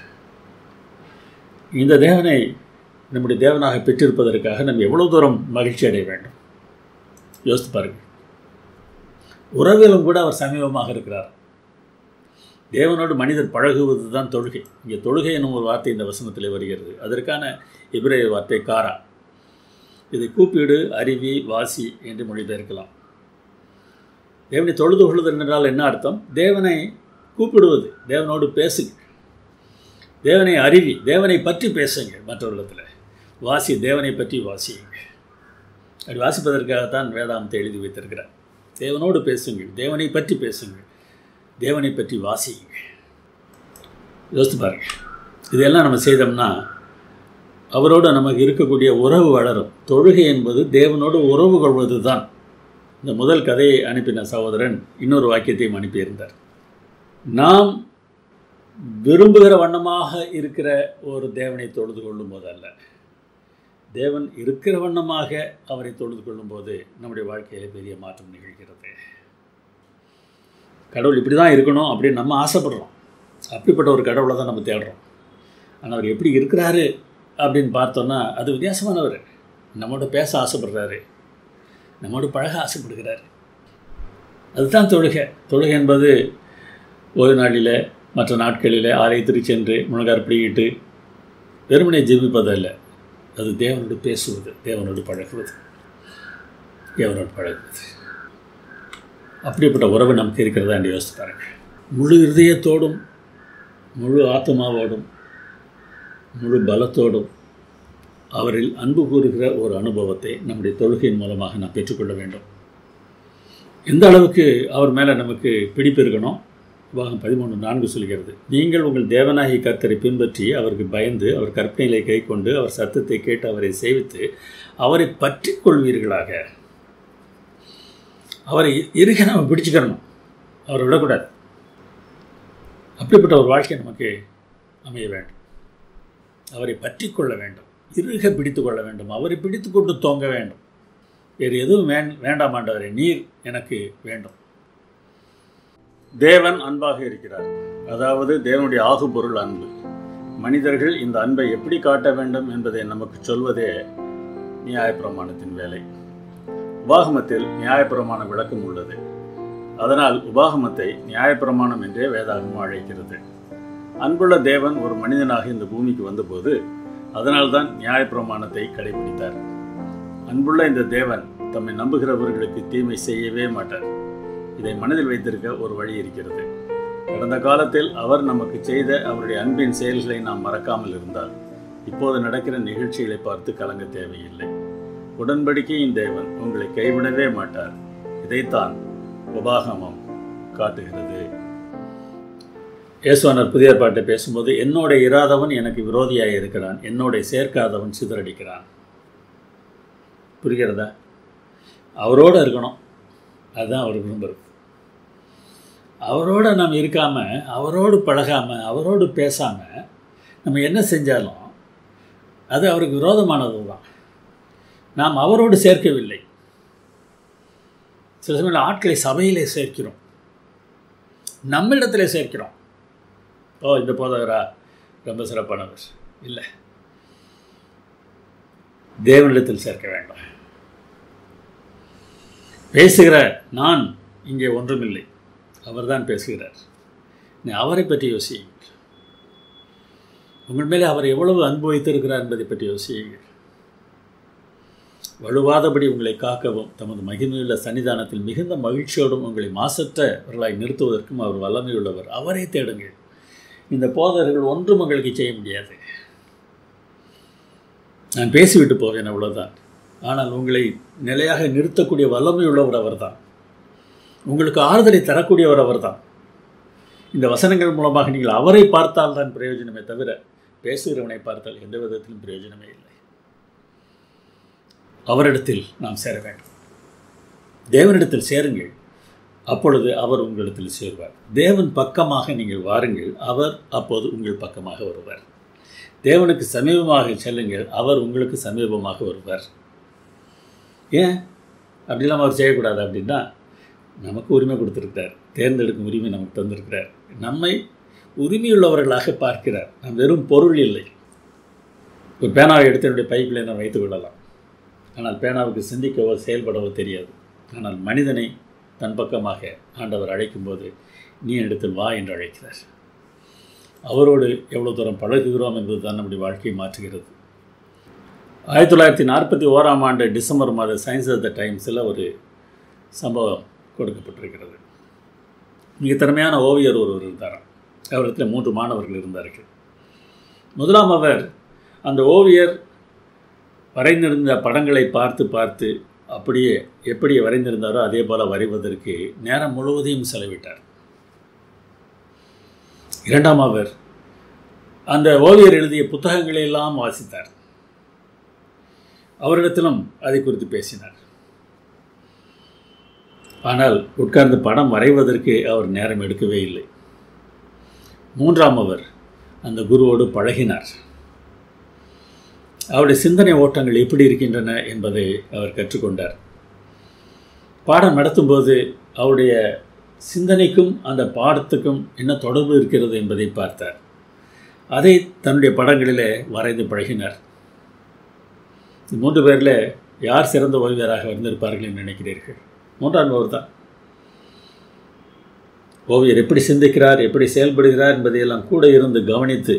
இந்த தேவனை நம்முடைய தேவனாக பெற்றிருப்பதற்காக நம்ம எவ்வளோ தூரம் மகிழ்ச்சி அடைய வேண்டும் யோசித்து பாருங்கள் உறவிலும் கூட அவர் சமீபமாக இருக்கிறார் தேவனோடு மனிதர் பழகுவது தான் தொழுகை இங்கே தொழுகை என்னும் ஒரு வார்த்தை இந்த வசனத்தில் வருகிறது அதற்கான இபிரேய வார்த்தை காரா இதை கூப்பீடு அருவி வாசி என்று மொழிபெயர்க்கலாம் தேவனை தொழுது கொள்ளுதல் என்றால் என்ன அர்த்தம் தேவனை கூப்பிடுவது தேவனோடு பேசுங்க தேவனை அறிவி தேவனை பற்றி பேசுங்க மற்றவர்களிடத்தில் வாசி தேவனை பற்றி வாசியுங்க அப்படி வாசிப்பதற்காகத்தான் வேதாந்தத்தை எழுதி வைத்திருக்கிறார் தேவனோடு பேசுங்கள் தேவனை பற்றி பேசுங்கள் தேவனை பற்றி வாசியுங்க யோசித்து பாருங்க இதெல்லாம் நம்ம செய்தோம்னா அவரோடு நமக்கு இருக்கக்கூடிய உறவு வளரும் தொழுகை என்பது தேவனோடு உறவு கொள்வது தான் இந்த முதல் கதையை அனுப்பின சகோதரன் இன்னொரு வாக்கியத்தையும் அனுப்பியிருந்தார் நாம் விரும்புகிற வண்ணமாக இருக்கிற ஒரு தேவனை தொழுது கொள்ளும் போதல்ல தேவன் இருக்கிற வண்ணமாக அவரை தொழுது கொள்ளும்போது நம்முடைய வாழ்க்கையில் பெரிய மாற்றம் நிகழ்கிறது கடவுள் இப்படி தான் இருக்கணும் அப்படின்னு நம்ம ஆசைப்படுறோம் அப்படிப்பட்ட ஒரு கடவுளை தான் நம்ம தேடுறோம் ஆனால் அவர் எப்படி இருக்கிறாரு அப்படின்னு பார்த்தோன்னா அது வித்தியாசமானவர் நம்மோட பேச ஆசைப்படுறாரு நம்மோடு பழக ஆசைப்படுகிறார் அதுதான் தொழுகை தொழுகை என்பது ஒரு நாளில் மற்ற நாட்களில் ஆலயத்திற்கு சென்று முழங்கார் பிடிக்கிட்டு வெறுமனை ஜெபிப்பதல்ல அது தேவனோடு பேசுவது தேவனோடு பழகுவது தேவனோடு பழகுவது அப்படிப்பட்ட உறவு நமக்கு இருக்கிறதா என்று யோசித்து பாருங்க முழு இருதயத்தோடும் முழு ஆத்மாவோடும் முழு பலத்தோடும் அவரில் அன்பு கூறுகிற ஒரு அனுபவத்தை நம்முடைய தொழுகையின் மூலமாக நாம் பெற்றுக்கொள்ள வேண்டும் எந்த அளவுக்கு அவர் மேலே நமக்கு பிடிப்பு இருக்கணும் பாகம் பதிமூணு நான்கு சொல்கிறது நீங்கள் உங்கள் தேவனாகி கர்த்தரை பின்பற்றி அவருக்கு பயந்து அவர் கற்பனைகளை கை கொண்டு அவர் சத்தத்தை கேட்டு அவரை சேவித்து அவரை பற்றி கொள்வீர்களாக அவரை இருக்க நம்ம பிடிச்சுக்கிறணும் அவரை விடக்கூடாது அப்படிப்பட்ட ஒரு வாழ்க்கை நமக்கு அமைய வேண்டும் அவரை பற்றி கொள்ள வேண்டும் இறுக பிடித்து கொள்ள வேண்டும் அவரை பிடித்து கொண்டு தோங்க வேண்டும் வேறு எதுவும் வேண் வேண்டாம் ஆண்டவரே நீர் எனக்கு வேண்டும் தேவன் அன்பாக இருக்கிறார் அதாவது தேவனுடைய ஆகுபொருள் அன்பு மனிதர்கள் இந்த அன்பை எப்படி காட்ட வேண்டும் என்பதை நமக்கு சொல்வதே நியாயப்பிரமாணத்தின் வேலை உபாகமத்தில் நியாயப்பிரமாண விளக்கம் உள்ளது அதனால் உபாகமத்தை நியாயப்பிரமாணம் என்றே வேதாகமம் அழைக்கிறது அன்புள்ள தேவன் ஒரு மனிதனாக இந்த பூமிக்கு வந்தபோது அதனால்தான் நியாயப்பிரமாணத்தை கடைபிடித்தார் அன்புள்ள இந்த தேவன் தம்மை நம்புகிறவர்களுக்கு தீமை செய்யவே மாட்டார் இதை மனதில் வைத்திருக்க ஒரு வழி இருக்கிறது கடந்த காலத்தில் அவர் நமக்கு செய்த அவருடைய அன்பின் செயல்களை நாம் மறக்காமல் இருந்தால் இப்போது நடக்கிற நிகழ்ச்சிகளை பார்த்து கலங்க தேவையில்லை உடன்படிக்கையின் தேவன் உங்களை கைவிடவே மாட்டார் இதைத்தான் உபாகமம் காட்டுகிறது இயேசுவனர் புதிய பாட்டை பேசும்போது என்னோட இராதவன் எனக்கு விரோதியாக இருக்கிறான் என்னோட சேர்க்காதவன் சிதறடிக்கிறான் புரிகிறதா அவரோடு இருக்கணும் அதுதான் அவர் விரும்புகிறது அவரோடு நம்ம இருக்காமல் அவரோடு பழகாமல் அவரோடு பேசாமல் நம்ம என்ன செஞ்சாலும் அது அவருக்கு விரோதமானது தான் நாம் அவரோடு சேர்க்கவில்லை சில சமயம் ஆட்களை சபையிலே சேர்க்கிறோம் நம்மிடத்தில் சேர்க்கிறோம் ஓ இந்த போதகரா ரொம்ப சிறப்பானவர் இல்லை தேவனிடத்தில் சேர்க்க வேண்டும் பேசுகிற நான் இங்கே ஒன்றுமில்லை அவர்தான் பேசுகிறார் நீ அவரை பற்றி யோசியுங்கள் உங்கள் மேலே அவர் எவ்வளவு அன்பு வைத்திருக்கிறார் என்பதை பற்றி யோசியுங்கள் வலுவாதபடி உங்களை காக்கவும் தமது மகிமையுள்ள சன்னிதானத்தில் மிகுந்த மகிழ்ச்சியோடும் உங்களை மாசற்றவர்களாய் நிறுத்துவதற்கும் அவர் வல்லமையுள்ளவர் அவரை தேடுங்கள் இந்த போதகர்கள் ஒன்றும் உங்களுக்கு செய்ய முடியாது நான் பேசிவிட்டு போவேன் அவ்வளோதான் ஆனால் உங்களை நிலையாக நிறுத்தக்கூடிய வல்லமையுள்ளவர் அவர்தான் உங்களுக்கு ஆறுதலை தரக்கூடியவர் அவர்தான் இந்த வசனங்கள் மூலமாக நீங்கள் அவரை பார்த்தால் தான் பிரயோஜனமே தவிர பேசுகிறவனை பார்த்தால் எந்த விதத்திலும் பிரயோஜனமே இல்லை அவரிடத்தில் நாம் சேர வேண்டும் தேவனிடத்தில் சேருங்கள் அப்பொழுது அவர் உங்களிடத்தில் சேர்வார் தேவன் பக்கமாக நீங்கள் வாருங்கள் அவர் அப்போது உங்கள் பக்கமாக வருவார் தேவனுக்கு சமீபமாக செல்லுங்கள் அவர் உங்களுக்கு சமீபமாக வருவார் ஏன் அப்படிலாம் அவர் செய்யக்கூடாது அப்படின்னா நமக்கு உரிமை கொடுத்துருக்கிறார் தேர்ந்தெடுக்கும் உரிமை நமக்கு தந்திருக்கிறார் நம்மை உரிமையுள்ளவர்களாக பார்க்கிறார் நம் வெறும் பொருள் இல்லை ஒரு பேனாவை எடுத்து என்னுடைய பைப்பில் நான் வைத்து கொள்ளலாம் ஆனால் பேனாவுக்கு சிந்திக்கவோ செயல்படவோ தெரியாது ஆனால் மனிதனை தன் பக்கமாக ஆண்டவர் அழைக்கும்போது நீ இடத்தில் வா என்று அழைக்கிறார் அவரோடு எவ்வளோ தூரம் பழகுகிறோம் என்பது தான் நம்முடைய வாழ்க்கையை மாற்றுகிறது ஆயிரத்தி தொள்ளாயிரத்தி நாற்பத்தி ஓராம் ஆண்டு டிசம்பர் மாத சயின்ஸ் ஆஃப் த டைம்ஸில் ஒரு சம்பவம் கொடுக்கப்பட்டிருக்கிறது மிக திறமையான ஓவியர் ஒருவர் இருந்தாராம் அவரிடத்தில் மூன்று மாணவர்கள் இருந்தார்கள் முதலாம் அவர் அந்த ஓவியர் வரைந்திருந்த படங்களை பார்த்து பார்த்து அப்படியே எப்படி வரைந்திருந்தாரோ அதே போல் வரைவதற்கு நேரம் முழுவதையும் செலவிட்டார் இரண்டாம் அவர் அந்த ஓவியர் எழுதிய புத்தகங்களை எல்லாம் வாசித்தார் அவரிடத்திலும் அதை குறித்து பேசினார் ஆனால் உட்கார்ந்து படம் வரைவதற்கு அவர் நேரம் எடுக்கவே இல்லை மூன்றாம் அவர் அந்த குருவோடு பழகினார் அவருடைய சிந்தனை ஓட்டங்கள் எப்படி இருக்கின்றன என்பதை அவர் கற்றுக்கொண்டார் பாடம் நடத்தும்போது அவருடைய சிந்தனைக்கும் அந்த பாடத்துக்கும் என்ன தொடர்பு இருக்கிறது என்பதை பார்த்தார் அதை தன்னுடைய படங்களிலே வரைந்து பழகினார் இந்த மூன்று பேரில் யார் சிறந்த ஓவியராக வந்திருப்பார்கள் என்று நினைக்கிறீர்கள் மூன்றாம் ஓவர் தான் ஓவியர் எப்படி சிந்திக்கிறார் எப்படி செயல்படுகிறார் என்பதையெல்லாம் கூட இருந்து கவனித்து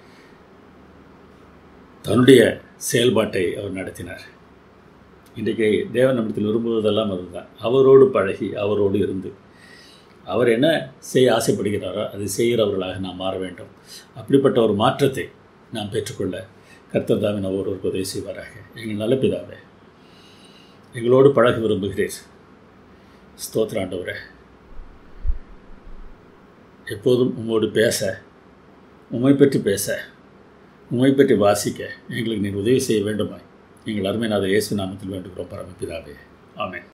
தன்னுடைய செயல்பாட்டை அவர் நடத்தினார் இன்றைக்கு தேவன் நம்மிடத்தில் விரும்புவதெல்லாம் அதுதான் அவரோடு பழகி அவரோடு இருந்து அவர் என்ன செய்ய ஆசைப்படுகிறாரோ அதை செய்கிறவர்களாக நாம் மாற வேண்டும் அப்படிப்பட்ட ஒரு மாற்றத்தை நாம் பெற்றுக்கொள்ள கர்த்தர் தாவின் ஒவ்வொருவருக்கு உதவி செய்வாராக எங்கள் நல்ல பிதாவே எங்களோடு பழக விரும்புகிறீர் ஸ்தோத்திராண்டவரே எப்போதும் உம்மோடு பேச உண்மை பற்றி பேச உண்மை பற்றி வாசிக்க எங்களுக்கு நீர் உதவி செய்ய வேண்டுமாய் எங்கள் அருமைநாதர் இயேசு நாமத்தில் வேண்டுகிறோம் பரமபிதாவே ஆமென்